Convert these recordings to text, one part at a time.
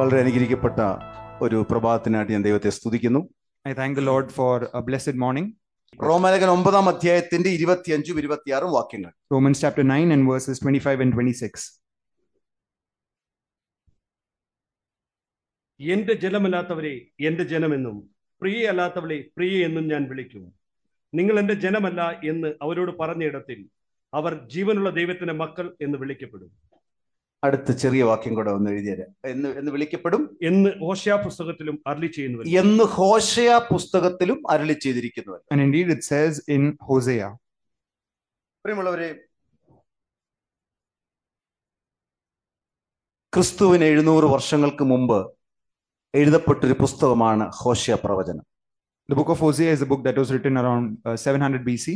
വളരെ അനുഗ്രഹിക്കപ്പെട്ട ഒരു പ്രഭാതത്തിനായിട്ട് ഞാൻ ദൈവത്തെ സ്തുതിക്കുന്നു I thank the Lord for a blessed morning. റോമാലേഖൻ ഒമ്പതാം അധ്യായത്തിന്റെ ഇരുപത്തിയഞ്ചും ഇരുപത്തിയാറും വാക്യങ്ങൾ Romans chapter 9 and verses 25 and 26. എന്റെ ജനമല്ലാത്തവരെ എന്റെ ജനമെന്നും പ്രിയയല്ലാത്തവളെ പ്രിയ എന്നും ഞാൻ വിളിക്കും നിങ്ങൾ എന്റെ ജനമല്ല എന്ന് അവരോട് പറഞ്ഞയിടത്തിൽ അവർ ജീവനുള്ള ദൈവത്തിന്റെ മക്കൾ എന്ന് വിളിക്കപ്പെടും അടുത്ത ചെറിയ വാക്യം കൂടെ ഒന്ന് എഴുതിയരാ എന്ന് എന്ന് വിളിക്കപ്പെടും എന്ന് ഓശാ പുസ്തകത്തിലും അർലി ചെയ്യുന്നു എന്ന് ഹോഷയ പുസ്തകത്തിലും അരളി ചെയ്തിരിക്കുന്നു And indeed, it says in Hosea. പ്രിയമുള്ളവരെ ക്രിസ്തുവിന് എഴുന്നൂറ് വർഷങ്ങൾക്ക് മുമ്പ് എഴുതപ്പെട്ടൊരു പുസ്തകമാണ് ഹോഷ്യ പ്രവചനം The book of Hosea is a book that was written around uh, 700 BC.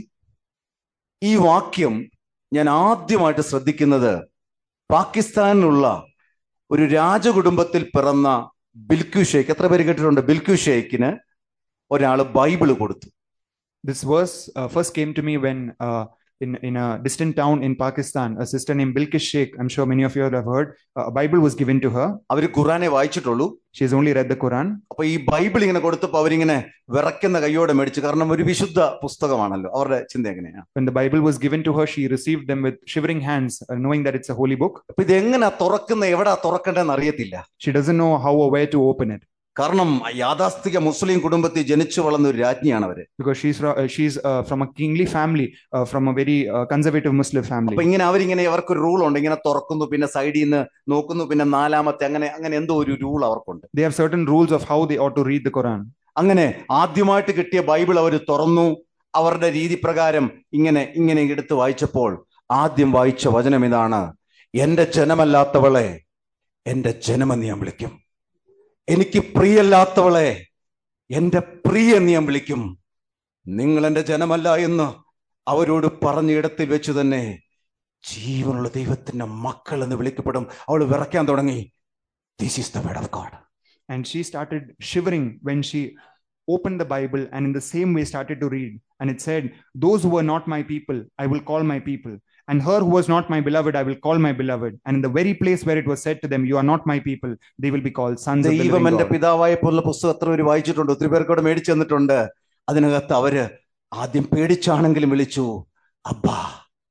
ഈ വാക്യം ഞാൻ ആദ്യമായിട്ട് ശ്രദ്ധിക്കുന്നത് പാകിസ്ഥാനിലുള്ള ഒരു രാജകുടുംബത്തിൽ പിറന്ന ബിൽക്കു ഷെയ്ഖ് എത്ര പേര് കേട്ടിട്ടുണ്ട് ബിൽക്കു ഷെയ്ഖിന് ഒരാൾ ബൈബിള് കൊടുത്തു This verse uh, first came to me when uh, in, in a distant town in Pakistan, a sister named Bilkish Sheikh, I'm sure many of you have heard, uh, a Bible was given to her. അവർ ഖുറാനെ വായിച്ചിട്ടുള്ളൂ She has only read the Quran. അപ്പൊ ഈ Bible ഇങ്ങനെ കൊടുത്തപ്പോൾ അവരിങ്ങനെ വിറയ്ക്കുന്ന കൈയോടെ മേടിച്ചു കാരണം ഒരു വിശുദ്ധ പുസ്തകമാണല്ലോ അവരുടെ ചിന്ത എങ്ങനെയാ When the Bible was given to her, she received them with shivering hands, uh, knowing that it's a holy book. അപ്പൊ ഇത് എങ്ങനെയാ തുറക്കുന്ന എവിടാ തുറക്കേണ്ടതെന്ന് അറിയത്തില്ല She doesn't know how or where to open it കാരണം യാഥാസ്ഥിക മുസ്ലിം കുടുംബത്തിൽ ജനിച്ചു വളർന്ന ഒരു രാജ്ഞിയാണ് അവര് because she's from, uh, she's uh, from a kingly family, uh, from a very uh, conservative Muslim അപ്പൊ family. ഇങ്ങനെ അവരിങ്ങനെ അവർക്കൊരു റൂൾ ഉണ്ട് ഇങ്ങനെ തുറക്കുന്നു പിന്നെ സൈഡിൽ നിന്ന് നോക്കുന്നു പിന്നെ നാലാമത്തെ അങ്ങനെ അങ്ങനെ എന്തോ ഒരു റൂൾ അവർക്കുണ്ട് They have certain rules of how they ought to read the Quran. അങ്ങനെ ആദ്യമായിട്ട് കിട്ടിയ ബൈബിൾ അവർ തുറന്നു അവരുടെ രീതി പ്രകാരം ഇങ്ങനെ ഇങ്ങനെ എടുത്ത് വായിച്ചപ്പോൾ ആദ്യം വായിച്ച വചനം ഇതാണ് എന്റെ ജനമല്ലാത്തവളെ എന്റെ ജനമെന്ന് ഞാൻ വിളിക്കും എനിക്ക് പ്രിയല്ലാത്തവളെ എന്റെ പ്രിയ എന്ന് ഞാൻ വിളിക്കും നിങ്ങൾ എന്റെ ജനമല്ല എന്ന് അവരോട് പറഞ്ഞ ഇടത്തിൽ വെച്ച് തന്നെ ജീവനുള്ള ദൈവത്തിന്റെ മക്കൾ എന്ന് വിളിക്കപ്പെടും അവൾ വിറയ്ക്കാൻ തുടങ്ങി this is the word of God And she started shivering when she opened the Bible and in the same way started to read. And it said, Those who were not my people, I will call my people. And her who was not my beloved, I will call my beloved. And in the very place where it was said to them, You are not my people, they will be called sons of the ദൈവം living എന്റെ God. പിതാവായ പോലുള്ള പുസ്തകം എത്ര പേര് വായിച്ചിട്ടുണ്ട് ഒത്തിരി പേർക്കോടെ മേടിച്ചു തന്നിട്ടുണ്ട് അതിനകത്ത് അവര് ആദ്യം പേടിച്ചാണെങ്കിലും വിളിച്ചു അബ്ബാ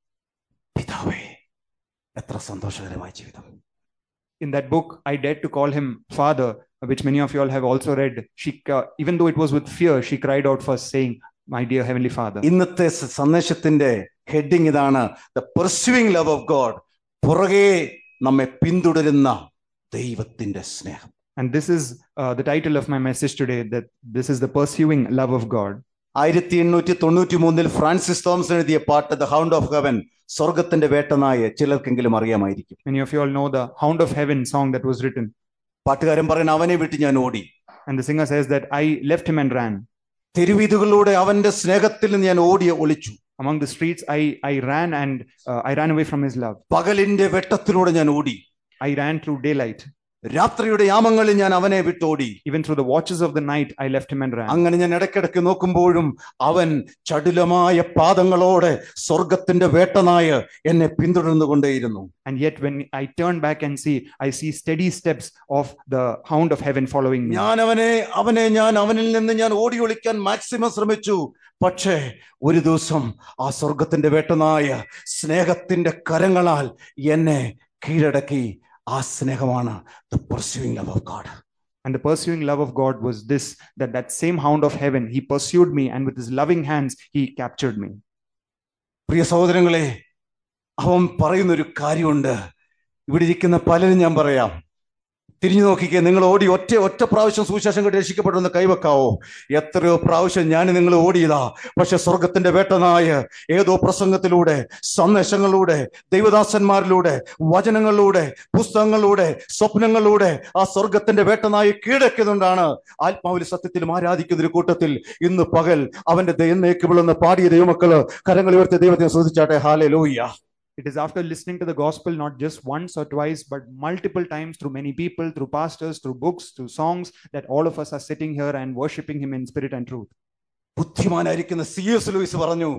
പിതാവേ എത്ര സന്തോഷകരമായ ജീവിതം In that book, I dared to call him Father, which many of you all have also read. She, uh, even though it was with fear, she cried out first, saying, My dear Heavenly Father. ഇന്നത്തെ സ- സന്ദേശത്തിന്റെ heading ഇതാണ് the pursuing love of God പുറകെ നമ്മെ പിന്തുടരുന്ന ദൈവത്തിന്റെ സ്നേഹം And this is uh, the title of my message today that this is the pursuing love of God. ആയിരത്തി എണ്ണൂറ്റി തൊണ്ണൂറ്റി മൂന്നിൽ ഫ്രാൻസിസ് തോമസ് എഴുതിയ പാട്ട് ദ ഹൗണ്ട് ഓഫ് ഹെവൻ സ്വർഗത്തിന്റെ വേട്ടനായ ചിലർക്കെങ്കിലും അറിയാമായിരിക്കും Many of you all know the Hound of Heaven song that was written. പാട്ടുകാരൻ പറയുന്ന അവനെ വിട്ട് ഞാൻ ഓടി And the singer says that I left him and ran. തെരുവീതുകളിലൂടെ അവന്റെ സ്നേഹത്തിൽ നിന്ന് ഞാൻ ഓടി ഒളിച്ചു Among the streets, I, I ran and uh, I ran away from his love. പകലിന്റെ വെട്ടത്തിലൂടെ ഞാൻ ഓടി I ran through daylight. രാത്രിയുടെ യാമങ്ങളിൽ ഞാൻ അവനെ വിട്ടോടി Even through the watches of the night, I left him and ran. അങ്ങനെ ഞാൻ ഇടയ്ക്കിടയ്ക്ക് നോക്കുമ്പോഴും അവൻ ചടുലമായ പാദങ്ങളോടെ സ്വർഗത്തിന്റെ വേട്ടനായ എന്നെ പിന്തുടർന്നുകൊണ്ടേയിരുന്നു And yet, when I turn back and see, I see steady steps of the Hound of Heaven following me. ഞാൻ അവനെ അവനെ ഞാൻ അവനിൽ നിന്ന് ഞാൻ ഓടി ഒളിക്കാൻ മാക്സിമം ശ്രമിച്ചു പക്ഷേ ഒരു ദിവസം ആ സ്വർഗത്തിന്റെ വേട്ടനായ സ്നേഹത്തിന്റെ കരങ്ങളാൽ എന്നെ കീഴടക്കി ആ സ്നേഹമാണ് the pursuing love of God And the pursuing love of God was this that that same Hound of Heaven, he pursued me, and with his loving hands, he captured me. പ്രിയ സഹോദരങ്ങളെ അവൻ പറയുന്നൊരു കാര്യമുണ്ട് ഇവിടെ ഇരിക്കുന്ന പലരും ഞാൻ പറയാം തിരിഞ്ഞു നോക്കിക്കേ നിങ്ങൾ ഓടി ഒറ്റ ഒറ്റ പ്രാവശ്യം സുവിശേഷം കേട്ട് രക്ഷിക്കപ്പെടുന്ന കൈവെക്കാവോ എത്രയോ പ്രാവശ്യം ഞാൻ നിങ്ങൾ ഓടിയതാ പക്ഷെ സ്വർഗത്തിന്റെ വേട്ടനായ ഏതോ പ്രസംഗത്തിലൂടെ സന്ദേശങ്ങളിലൂടെ ദൈവദാസന്മാരിലൂടെ വചനങ്ങളിലൂടെ പുസ്തകങ്ങളിലൂടെ സ്വപ്നങ്ങളിലൂടെ ആ സ്വർഗത്തിന്റെ വേട്ടനായി കീഴടക്കുന്നതുകൊണ്ടാണ് ആത്മാവിൽ സത്യത്തിലും ആരാധിക്കുന്ന ഒരു കൂട്ടത്തിൽ ഇന്ന് പകൽ അവന്റെ ദൈവനേക്ക് വിളുന്ന പാടിയ ദൈവമക്കള് കരങ്ങൾ ഉയർത്തി ദൈവത്തെ ശ്രദ്ധിച്ചാട്ടെ hallelujah It is after listening to the gospel not just once or twice, but multiple times through many people, through pastors, through books, through songs, that all of us are sitting here and worshiping Him in spirit and truth. ബുദ്ധിമാനായിരിക്കുന്ന C S Lewis പറഞ്ഞു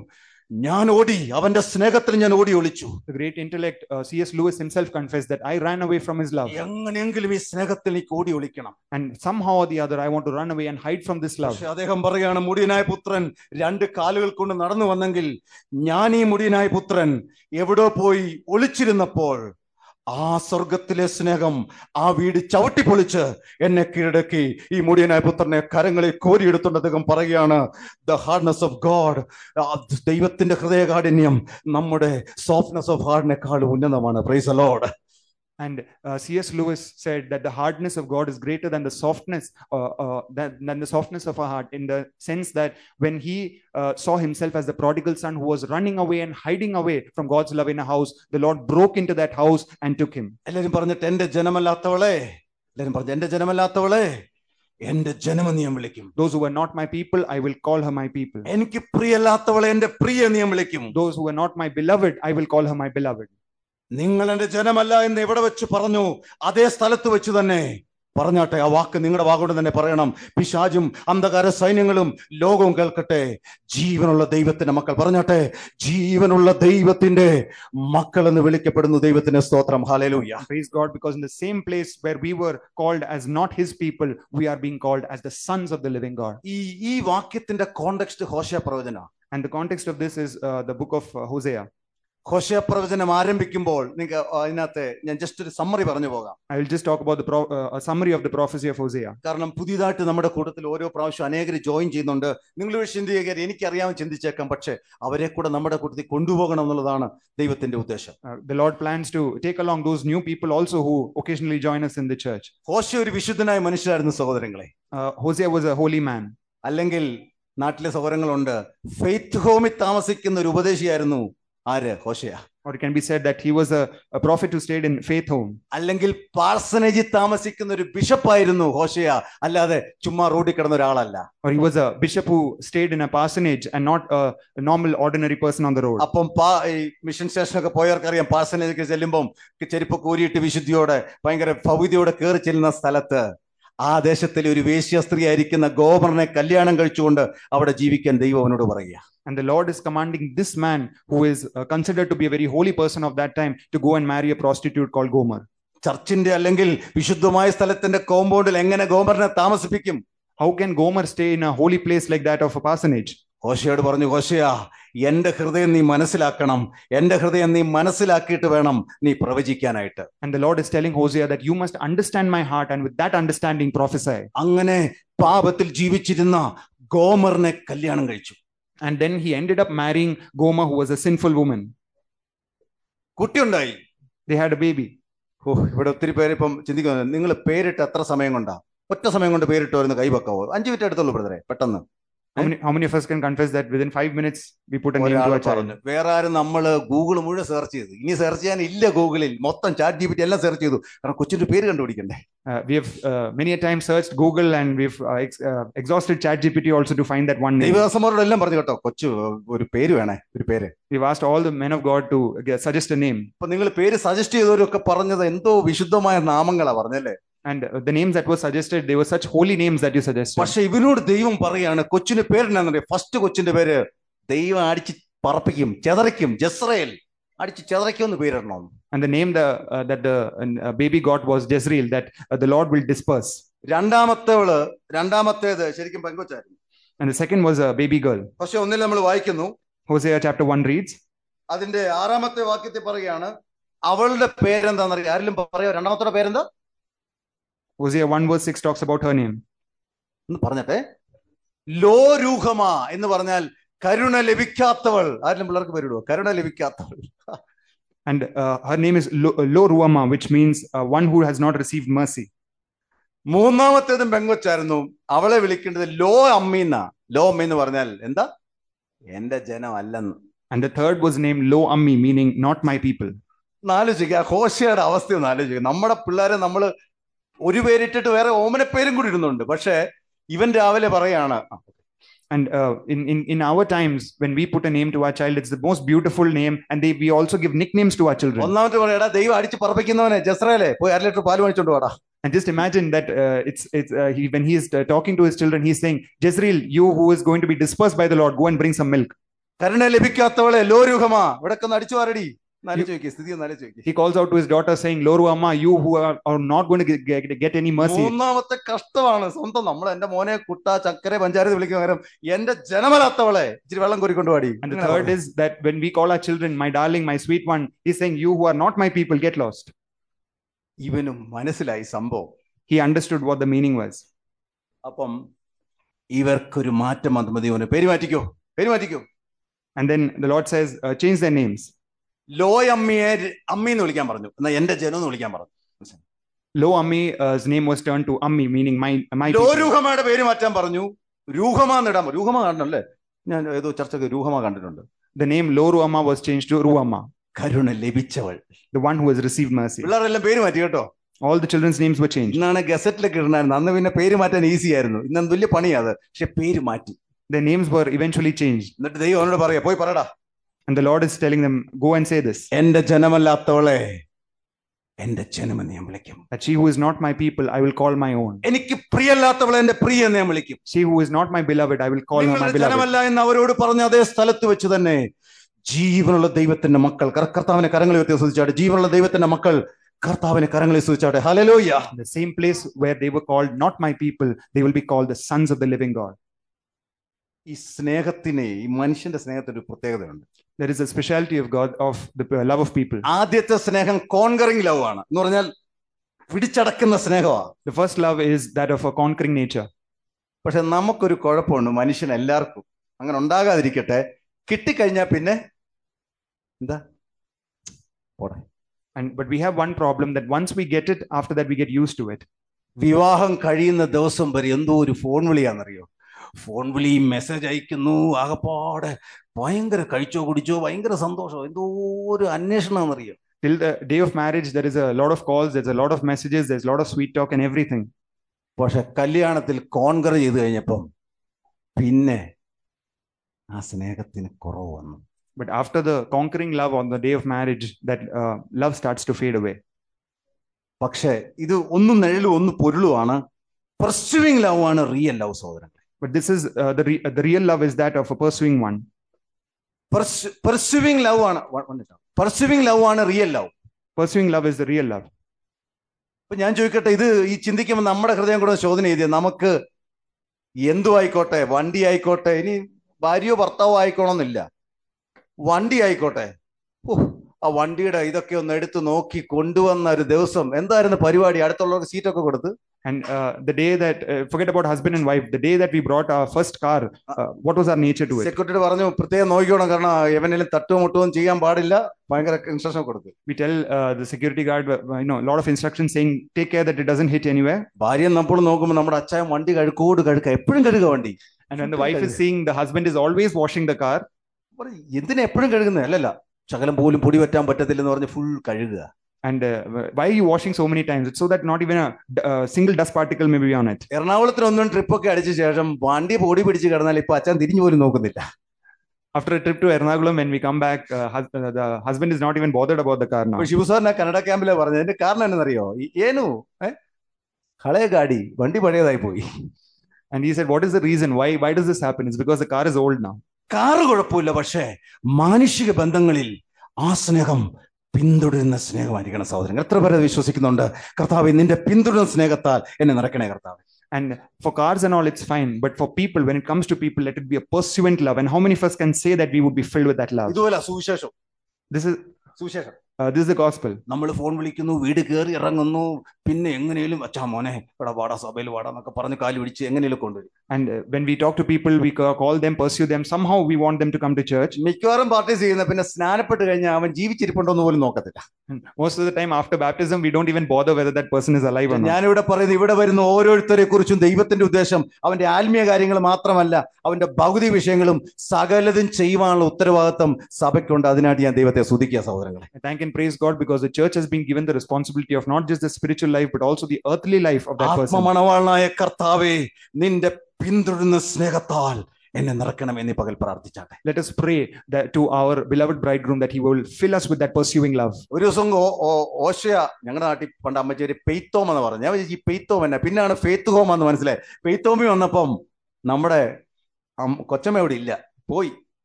ഞാൻ ഓടി അവന്റെ സ്നേഹത്തിൽ ഞാൻ ഓടി ഒളിച്ചു The great intellect uh, C.S. Lewis himself confessed that I ran away from his love. എങ്ങനെയെങ്കിലും ഈ സ്നേഹത്തിൽ എനിക്ക് ഓടി ഒളിക്കണം And somehow or the other, I want to run away and hide from this love. പക്ഷെ അദ്ദേഹം പറയാണ് മുടിയനായ പുത്രൻ രണ്ട് കാലുകൾ കൊണ്ട് നടന്നു വന്നെങ്കിൽ ഞാൻ ഈ മുടിയനായ പുത്രൻ എവിടോ പോയി ഒളിച്ചിരുന്നപ്പോൾ ആ സ്വർഗത്തിലെ സ്നേഹം ആ വീട് ചവിട്ടി പൊളിച്ച് എന്നെ കീഴടക്കി ഈ മുടിയനായ പുത്രനെ കരങ്ങളിൽ കോരിയെടുത്തുകൊണ്ട് അദ്ദേഹം പറയുകയാണ് ദ ഹാർഡ്നെസ് ഓഫ് ഗോഡ് ദൈവത്തിന്റെ ഹൃദയകാഠിന്യം നമ്മുടെ സോഫ്റ്റ്നെസ് ഓഫ് ഹാർഡിനേക്കാൾ ഉന്നതമാണ് praise Lord And uh, C.S. Lewis said that the hardness of God is greater than the softness, uh, uh, than, than the softness of our heart, in the sense that when he uh, saw himself as the prodigal son who was running away and hiding away from God's love in a house, the Lord broke into that house and took him. എല്ലാരും പറഞ്ഞിട്ട് എന്റെ ജനമല്ലാത്തവളെ എല്ലാരും പറഞ്ഞു എന്റെ ജനമല്ലാത്തവളെ എന്റെ ജനമെന്ന് ഞാൻ വിളിക്കും Those who were not my people, I will call her my people. എനിക്ക് പ്രിയല്ലാത്തവളെ എന്റെ പ്രിയ എന്ന് ഞാൻ വിളിക്കും Those who were not my beloved, I will call her my beloved. നിങ്ങൾ എന്റെ ജനമല്ല എന്ന് എവിടെ വെച്ച് പറഞ്ഞു അതേ സ്ഥലത്ത് വെച്ച് തന്നെ പറഞ്ഞാട്ടെ ആ വാക്ക് നിങ്ങളുടെ വാക്കുകൊണ്ട് തന്നെ പറയണം പിശാചും അന്ധകാര സൈന്യങ്ങളും ലോകവും കേൾക്കട്ടെ ജീവനുള്ള ദൈവത്തിന്റെ മക്കൾ പറഞ്ഞാട്ടെ ജീവനുള്ള ദൈവത്തിന്റെ മക്കൾ എന്ന് വിളിക്കപ്പെടുന്നു ദൈവത്തിന്റെ സ്തോത്രം hallelujah Praise God, because in the same place where we were called as not his people, we are being called as the sons of the living God. ഈ ഈ വാക്യത്തിന്റെ കോണ്ടെക്സ്റ്റ് ഹോശയ പ്രവചന And the context of this is uh, the book of uh, Hosea. ഹോശയ പ്രവചനം ആരംഭിക്കുമ്പോൾ നിങ്ങൾക്ക് അതിനകത്ത് ഞാൻ just ഒരു സമ്മറി പറഞ്ഞു പോകാം I will just talk about the pro- uh, a summary of the prophecy of Hosea. കാരണം പുതിയതായിട്ട് നമ്മുടെ കൂട്ടത്തിൽ ഓരോ പ്രാവശ്യം അനേകർ ജോയിൻ ചെയ്യുന്നുണ്ട് നിങ്ങൾ ഒരു ചിന്തിക്കുക എനിക്കറിയാൻ ചിന്തിച്ചേക്കാം പക്ഷെ അവരെ കൂടെ നമ്മുടെ കൂട്ടത്തിൽ കൊണ്ടുപോകണം എന്നുള്ളതാണ് ദൈവത്തിന്റെ ഉദ്ദേശം Uh, the Lord plans to take along those new people also who occasionally join us in the church. ഹോശ ഒരു വിശുദ്ധനായ മനുഷ്യരായിരുന്നു സഹോദരങ്ങളെ Uh, Hosea was a holy man. അല്ലെങ്കിൽ നാട്ടിലെ സഹോദരങ്ങളുണ്ട് ഫെയ്ത്ത് ഹോമിൽ താമസിക്കുന്ന ഒരു ഉപദേശിയായിരുന്നു ആര് ഹോശയ Or it can be said that he was a, a prophet who stayed in faith home. അല്ലെങ്കിൽ പാർസനേജിൽ താമസിക്കുന്ന ഒരു ബിഷപ്പായിരുന്നു ഹോശയ അല്ലാതെ ചുമ്മാ റോഡിൽ കിടന്ന ഒരാളല്ല Or he was a bishop who stayed in a parsonage and not a, a normal, ordinary person on the road. അപ്പം പാ ഈ മിഷൻ സ്റ്റേഷനൊക്കെ പോയവർക്കറിയാം പാർസനേജൊക്കെ ചെല്ലുമ്പം ചെരുപ്പ് കൂരിയിട്ട് വിശുദ്ധിയോടെ ഭയങ്കര ഭൗതിയോടെ കയറി ചെല്ലുന്ന സ്ഥലത്ത് ആ ദേശത്തിലെ ഒരു വേശ്യ സ്ത്രീ ആയിരിക്കുന്ന ഗോവർണനെ കല്യാണം കഴിച്ചുകൊണ്ട് അവിടെ ജീവിക്കാൻ ദൈവം അവനോട് പറയുക And the Lord is commanding this man, who is uh, considered to be a very holy person of that time, to go and marry a prostitute called Gomer. ചർച്ചിന്റെ അല്ലെങ്കിൽ വിശുദ്ധമായ സ്ഥലത്തിന്റെ കോമ്പൗണ്ടിൽ എങ്ങനെ ഗോമറിനെ താമസിപ്പിക്കും How can Gomer stay in a holy place like that of a parsonage? ഹോശയോട് പറഞ്ഞു ഹോശയാ എന്റെ ഹൃദയം നീ മനസ്സിലാക്കണം എന്റെ ഹൃദയം നീ മനസ്സിലാക്കിയിട്ട് വേണം നീ പ്രവചിക്കാനായിട്ട് And the Lord is telling Hosea that you must understand my heart, and with that understanding, prophesy. അങ്ങനെ പാപത്തിൽ ജീവിച്ചിരുന്ന ഗോമറിനെ കല്യാണം കഴിച്ചു And then he ended up marrying Gomer, who was a sinful woman. കുട്ടിയുണ്ടായി They had a baby. ഓ ഇവിടെ ഒത്തിരി പേര് ഇപ്പം ചിന്തിക്കുന്നത് നിങ്ങൾ പേരിട്ട് എത്ര സമയം കൊണ്ടാ ഒറ്റ സമയം കൊണ്ട് പേരിട്ട് വരുന്ന കൈവക്കാവോ അഞ്ചു മിനിറ്റ് എടുത്തുള്ളൂ ബ്രദറെ പെട്ടെന്ന് How many, how many of us can confess that within five minutes we put a name ഒരാൾ to a child? പറഞ്ഞു വേറെ ആരും നമ്മൾ ഗൂഗിൾ മുഴുവൻ സെർച്ച് ചെയ്തു ഇനി സെർച്ച് ചെയ്യാൻ ഇല്ല ഗൂഗിളിൽ മൊത്തം ചാറ്റ് ജി പി ടി എല്ലാം സെർച്ച് ചെയ്തു കാരണം കൊച്ചിന്റെ പേര് കണ്ടുപിടിക്കണ്ടേ Uh, we have uh, many a time searched Google and we've uh, ex- uh, exhausted ChatGPT also to find that one name. ദൈവദാസന്മാരോടെല്ലാം പറഞ്ഞു കേട്ടോ കൊച്ചു ഒരു പേര് വേണേ ഒരു പേര് We've asked all the men of God to uh, suggest a name. അപ്പൊ നിങ്ങൾ പേര് സജസ്റ്റ് ചെയ്തവരൊക്കെ പറഞ്ഞത് എന്തോ വിശുദ്ധമായ നാമങ്ങളാ പറഞ്ഞല്ലേ And uh, the names that were suggested, they were such holy names that you suggested. പക്ഷെ ഇവനോട് ദൈവം പറയാണ് കൊച്ചിന്റെ പേരെന്നാന്നറിയാം ഫസ്റ്റ് കൊച്ചിന്റെ പേര് ദൈവം അടിച്ച് പറപ്പിക്കും ചെതറിക്കും ജസ്രയേൽ അടിച്ച് ചെതറിക്കും പേരിടണം And the name the, uh, that the uh, baby got was Jezreel, that uh, the Lord will disperse. രണ്ടാമത്തേവള് രണ്ടാമത്തേത് ശരിക്കും പെങ്കൊച്ചായിരുന്നു And the second was a baby girl. പക്ഷെ ഒന്നിൽ നമ്മൾ വായിക്കുന്നു Hosea chapter 1 reads, അതിന്റെ ആറാമത്തെ വാക്യത്തിൽ പറയുകയാണ് അവളുടെ പേരെന്താണെന്നറിയാം ആരെങ്കിലും പറയാം രണ്ടാമത്തെ പേരെന്താ Hosea 1 verse 6 talks about her name. എന്ന് പറഞ്ഞട്ടെ ലോരൂഹമ എന്ന് പറഞ്ഞാൽ കരുണ ലഭിക്കാത്തവൾ ആരെങ്കിലും പിള്ളേർക്ക് പേരിടുവോ കരുണ ലഭിക്കാത്തവൾ And uh, her name is Lo, Lo Ruama, which means uh, one who has not received mercy. മൂന്നാമത്തേതും പെങ്കൊച്ചായിരുന്നു അവളെ വിളിക്കേണ്ടത് ലോ അമ്മീന്ന ലോ അമ്മ എന്ന് പറഞ്ഞാൽ എന്താ എന്റെ ജനം അല്ലെന്ന് And the third was named Lo Ammi, meaning not my people. ആലോചിക്കുക ഹോശയുടെ അവസ്ഥ ഒന്ന് ആലോചിക്കുക നമ്മുടെ പിള്ളേരെ നമ്മൾ ഒരു പേരിട്ടിട്ട് വേറെ ഓമന പേരും കൂടി ഇടുന്നുണ്ട് പക്ഷെ ഇവൻ രാവിലെ പറയാണ് And uh, in, in, in our times, when we put a name to our child, it's the most beautiful name, and they, we also give nicknames to our children. ഒന്നാമത്തെ പറയടാ ദൈവം അടിച്ച് പറപ്പിക്കുന്നവനെ ജസ്രയിലെ പോയി അര ലിറ്റർ പാല് മേടിച്ചോണ്ട് വാടാ And just imagine that uh, it's it's uh, he, when he is uh, talking to his children, he's saying, Jezreel, you who is going to be dispersed by the Lord, go and bring some milk. കരുണ ലഭിക്കാത്തവളെ ലോരുഹമാ ഇവിടെ ഒന്ന് അടിച്ചു വാരടി എന്നാലും ചോദിക്കേ സ്ഥിതി ഒന്നാലും ചോദിക്കേ He calls out to his daughter, saying, Loru Amma, you who are, are not going to get, get, get any mercy. മൂന്നാമത്തെ കഷ്ടമാണ് സ്വന്തം നമ്മൾ എന്റെ മോനെ കുട്ട ചക്കര പഞ്ചായത്ത് വിളിക്കുന്ന പകരം എന്റെ ജനമല്ലാത്തവളെ ഇച്ചിരി വെള്ളം കോരിക്കൊണ്ട് പാടി And the third is that when we call our children, my darling, my sweet one, he's saying, You who are not my people, get lost. ഇവനും മനസ്സിലായി സംഭവം He understood what the meaning was. അപ്പം ഇവർക്കൊരു മാറ്റം വന്നു മതി അവന് പേര് മാറ്റിക്കോ പേര് മാറ്റിക്കോ And then the Lord says, uh, Change their names. Loy അമ്മിയെ അമ്മി എന്ന് വിളിക്കാൻ പറഞ്ഞു എന്നാ എന്റെ ജനം എന്ന് വിളിക്കാൻ പറഞ്ഞു Lo Ammi's name was turned to Ammi, meaning my, my people. ലോരൂഹമയുടെ പേര് മാറ്റാൻ പറഞ്ഞു രൂഹമ എന്നിടാൻ പറഞ്ഞു രൂഹമ കാണണല്ലേ ഞാൻ ഏതോ ചർച്ചക്ക് രൂഹമ കണ്ടിട്ടുണ്ട് The name Loru Amma was changed to Ruamma, Karuna ലഭിച്ചവൾ the one who has received mercy. പിള്ളേരെല്ലാം പേര് മാറ്റി കേട്ടോ All the children's names were changed. ഇന്നാണ് ഗസറ്റിലൊക്കെ ഇടണായിരുന്നു അന്ന് പിന്നെ പേര് മാറ്റാൻ ഈസി ആയിരുന്നു ഇന്ന് വലിയ പണിയാ അത് പക്ഷെ പേര് മാറ്റി Their names were eventually changed. എന്നിട്ട് ദൈവം അവനോട് പറയാ പോയി പറയടാ And the Lord is telling them, Go and say this എന്റെ ജനമല്ലാത്തവളെ എന്റെ ജനമെന്ന് ഞാൻ വിളിക്കും that she who is not my people, I will call my own. എനിക്ക് പ്രിയല്ലാത്തവളെ എന്റെ പ്രിയ എന്ന് ഞാൻ വിളിക്കും She who is not my beloved, I will call her my നിങ്ങളുടെ beloved. ജനമല്ല എന്ന് അവരോട് പറഞ്ഞ അതേ സ്ഥലത്ത് വെച്ച് തന്നെ ജീവനുള്ള ദൈവത്തിന്റെ മക്കൾ കർ- കർത്താവിനെ കരങ്ങളിൽ വ്യക്തി ശ്രദ്ധിച്ചാട്ടെ ജീവനുള്ള ദൈവത്തിന്റെ മക്കൾ കർത്താവിനെ കരങ്ങളിൽ ശ്രദ്ധിച്ചാട്ടെ ഹലലോയ്യ The same place where they were called not my people, they will be called the sons of the living God. ഈ സ്നേഹത്തിന് ഈ മനുഷ്യന്റെ സ്നേഹത്തിന് ഒരു പ്രത്യേകതയുണ്ട് There is a speciality of God, of the love of people. ആദ്യത്തെ സ്നേഹം conquering love ആണ് എന്ന് പറഞ്ഞാൽ പിടിച്ചടക്കുന്ന സ്നേഹമാണ് The first love is that of a conquering nature. പക്ഷെ നമുക്കൊരു കുഴപ്പമുണ്ട് മനുഷ്യൻ എല്ലാവർക്കും അങ്ങനെ ഉണ്ടാകാതിരിക്കട്ടെ കിട്ടിക്കഴിഞ്ഞാൽ പിന്നെ എന്താ പോടെ And but we have one problem that once we get it, after that we get used to it. വിവാഹം കഴിയുന്ന ദിവസം വരെ എന്തോ ഒരു ഫോൺ വിളിയാണെന്നറിയോ ഫോൺ വിളി മെസ്സേജ് അയക്കുന്നു ആകപ്പാടെ ഭയങ്കര കഴിച്ചോ കുടിച്ചോ ഭയങ്കര സന്തോഷം എന്തോ ഒരു അന്വേഷണമെന്നറിയോ Till the day of marriage, there is a lot of calls, there's a lot of messages, there's a lot of sweet talk and everything. പക്ഷെ കല്യാണത്തിൽ കോൺകർ ചെയ്ത് കഴിഞ്ഞപ്പം പിന്നെ ആ സ്നേഹത്തിന് കുറവ് വന്നു But after the conquering love on the day of marriage, that uh, love starts to fade away. പക്ഷെ ഇത് ഒന്നും നിഴലും ഒന്ന് പൊരുളുമാണ് പെർസ്യൂവിങ് ലവ് ആണ് റിയൽ ലവ് സഹോദരൻ But this is uh, the re- uh, the real love is that of a pursuing one. Pursuing love ആണ് pursuing love ആണ് real love Pursuing love is the real love. ഇപ്പൊ ഞാൻ ചോദിക്കട്ടെ ഇത് ഈ ചിന്തിക്കുമ്പോൾ നമ്മുടെ ഹൃദയം കൂടെ ശോധന ചെയ്തേ നമുക്ക് എന്തു ആയിക്കോട്ടെ വണ്ടി ആയിക്കോട്ടെ ഇനി ഭാര്യയോ ഭർത്താവോ ആയിക്കോണമെന്നില്ല വണ്ടി ആയിക്കോട്ടെ ഓ ആ വണ്ടിയുടെ ഇതൊക്കെ ഒന്ന് എടുത്ത് നോക്കി കൊണ്ടുവന്ന ഒരു ദിവസം എന്തായിരുന്നു പരിപാടി അടുത്തുള്ളവർക്ക് സീറ്റൊക്കെ കൊടുത്ത് And uh, the day that, uh, forget about husband and wife, the day that we brought our first car, uh, what was our nature to it? Security പറഞ്ഞു പ്രത്യേകം നോക്കിക്കോണം കാരണം എവനെങ്കിലും തട്ടുകയോ മുട്ടുകയും ചെയ്യാൻ പാടില്ല ഭയങ്കര ഇൻസ്ട്രക്ഷൻ കൊടുത്തു We tell uh, the security guard, uh, you know, a lot of instructions saying, take care that it doesn't hit anywhere. ഭാര്യ നമ്മൾ നോക്കുമ്പോൾ നമ്മുടെ അച്ചായൻ വണ്ടി കഴുക്കോട് കഴുക എപ്പോഴും കഴുകുക വണ്ടി And when the wife is seeing the husband is always washing the car, പറയും, എന്തിനാ എപ്പോഴും കഴുകുന്നത് അല്ലല്ല ശകലം പോലും പൊടി പറ്റാൻ പറ്റത്തില്ലെന്ന് പറഞ്ഞ് ഫുൾ കഴുകുക and uh, why are you washing so many times? It's so that not even a d- uh, single dust particle may be on it. എറണാകുളത്തിന് ഒന്നും ട്രിപ്പൊക്കെ അടിച്ച ശേഷം വണ്ടി പൊടി പിടിച്ച് കിടന്നാൽ ഇപ്പൊ അച്ഛൻ തിരിഞ്ഞു പോലും നോക്കുന്നില്ല After a trip to Ernakulam, when we come back, uh, hus- uh, the husband is not even bothered about the car now. അപ്പൊ ശിവസാറിനെ കന്നഡ ക്യാമ്പിലെ പറഞ്ഞത് അതിന്റെ കാരണം എന്നറിയോ ഏനു ഏ ഹളേ ഗാഡി വണ്ടി പഴയതായി പോയി And he said, What is the reason? Why, why does this happen? It's because the car is old now. Car കുഴപ്പമില്ല പക്ഷേ മാനുഷിക ബന്ധങ്ങളിൽ ആ സ്നേഹം പിന്തുടരുന്ന സ്നേഹമായിരിക്കണം സഹോദരൻ എത്ര പേരെ വിശ്വസിക്കുന്നുണ്ട് കർത്താവ് നിന്റെ പിന്തുടരുന്ന സ്നേഹത്താൽ എന്നെ നിറക്കണേ കർത്താവ് And for cars and all, it's fine. But for people, when it comes to people, let it be a pursuant love. And how many of us can say that we would be filled with that love? ഇതുപോലെ സുവിശേഷം This is സുവിശേഷം uh, this is the gospel. നമ്മൾ phone വിളിക്കുന്നു വീട് കയറി ഇറങ്ങുന്നു പിന്നെ എങ്ങനെയും അച്ഛാ മോനെ ഇവിടെ വാടാ സഭയിൽ വാടാ എന്നൊക്കെ പറഞ്ഞ് കാല് പിടിച്ച് എങ്ങനെയും കൊണ്ടുവരും And uh, when we talk to people, we ca- call them, pursue them. Somehow we want them to come to church. മിക്കവാറും പാർട്ടീസ് ചെയ്യുന്ന പിന്നെ സ്നാനപ്പെട്ട് കഴിഞ്ഞാൽ അവൻ ജീവിച്ചിരിപ്പുണ്ടോ എന്ന് പോലും നോക്കത്തില്ല And most of the time, after baptism, we don't even bother whether that person is alive or not. ഞാനിവിടെ പറയുന്നത് ഇവിടെ വരുന്ന ഓരോരുത്തരെ കുറിച്ചും ദൈവത്തിന്റെ ഉദ്ദേശം അവന്റെ ആത്മീയ കാര്യങ്ങൾ മാത്രമല്ല അവന്റെ ഭൗതിക വിഷയങ്ങളും സകലതും ചെയ്യുവാനുള്ള ഉത്തരവാദിത്വം സഭയ്ക്കുണ്ട് അതിനായിട്ട് ഞാൻ ദൈവത്തെ സ്തുതിക്കുക സഹോദരങ്ങളെ I thank and praise God because the church has been given the responsibility of not just the spiritual life, but also the earthly life of that person. ആത്മമണവാളനായ കർത്താവേ നിന്റെ പിന്തുടരുന്ന സ്നേഹത്താൽ എന്നെ നിറക്കണം എന്നീ പകൽ പ്രാർത്ഥിച്ചാട്ടെ Let us pray that to our beloved bridegroom that he will fill us with that pursuing love. ഒരു ദിവസം ഓ- ഓ- ഓശയ ഞങ്ങളുടെ നാട്ടിൽ പണ്ട് അമ്മച്ചേരി പെയ്ത്തോം എന്ന് പറഞ്ഞു ഞാൻ വിചാരിച്ചു ഈ പെയ്ത്തോം എന്നാ പിന്നാണ് ഫെയ്ത്ത് ഹോം എന്ന് മനസ്സിലായി പെയ്ത്തോമി വന്നപ്പം നമ്മുടെ അം- കൊച്ചമ്മ ഇവിടെ ഇല്ല പോയി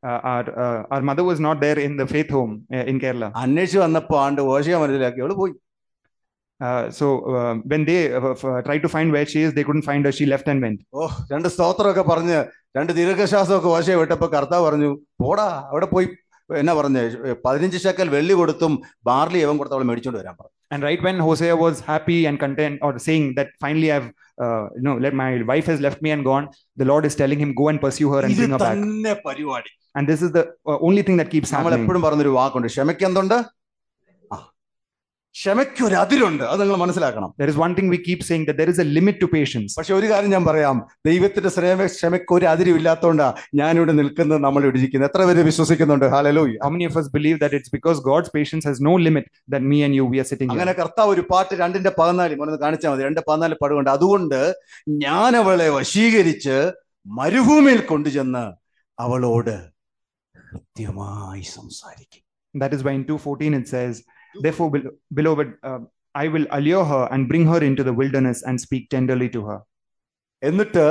uh, our uh, our mother was not there in the faith home uh, in Kerala. അന്വേഷിച്ച് വന്നപ്പോ ആണ്ട് ഓശയ മനസ്സിലാക്കി അവള് പോയി Uh, so uh, when they uh, f- uh, tried to find where she is, they couldn't find her. She left and went. ഓ രണ്ട് സ്തോത്രമൊക്കെ പറഞ്ഞ് രണ്ട് ദീർഘശ്വാസമൊക്കെ ഓശയെ വിട്ടപ്പോ കർത്താവ് പറഞ്ഞു പോടാ അവിടെ പോയി എന്നാ പറഞ്ഞ് പതിനഞ്ച് ശക്കൽ വെള്ളി കൊടുത്തും ബാർലി എവൻ കൊടുത്ത് അവൾ മേടിച്ചോണ്ട് വരാൻ പറഞ്ഞു And right when Hosea was happy and content, or saying that finally I've, uh, you know, let my wife has left me and gone, the Lord is telling him, go and pursue her and ഇത് bring her back. തന്നെ പരിപാടി And this is the uh, only thing that keeps നമ്മൾ happening. എപ്പോഴും പറഞ്ഞൊരു വാക്കുണ്ട് ക്ഷമയ്ക്ക് എന്തുണ്ട് ആ ക്ഷമയ്ക്ക് ഒരു അതിരുണ്ട് അത് നിങ്ങൾ മനസ്സിലാക്കണം There is one thing we keep saying that there is a limit to patience. പക്ഷെ ഒരു കാര്യം ഞാൻ പറയാം ദൈവത്തിന്റെ സ്നേഹ ക്ഷമയ്ക്ക് ഒരു അതിരില്ലാത്തോണ്ടാ ഞാനിവിടെ നിൽക്കുന്നത് നമ്മൾ ഇവിടെ ഇരിക്കുന്നത് എത്ര പേര് വിശ്വസിക്കുന്നുണ്ട് hallelujah How many of us believe that it's because God's patience has no limit that me and you we are sitting here? അങ്ങനെ കർത്താവ് ഒരു പാട്ട് രണ്ടിന്റെ പതിനാല് മോനൊന്ന് കാണിച്ചാൽ മതി രണ്ട് പതിനാല് പാടുകൊണ്ട് അതുകൊണ്ട് ഞാൻ അവളെ വശീകരിച്ച് മരുഭൂമിയിൽ കൊണ്ടുചെന്ന് അവളോട് കൃത്യമായി സംസാരിക്കും That is why in 2:14 it says, "Therefore, bel- beloved, uh, I will allure her and bring her into the wilderness and speak tenderly to her." എന്നിട്ട്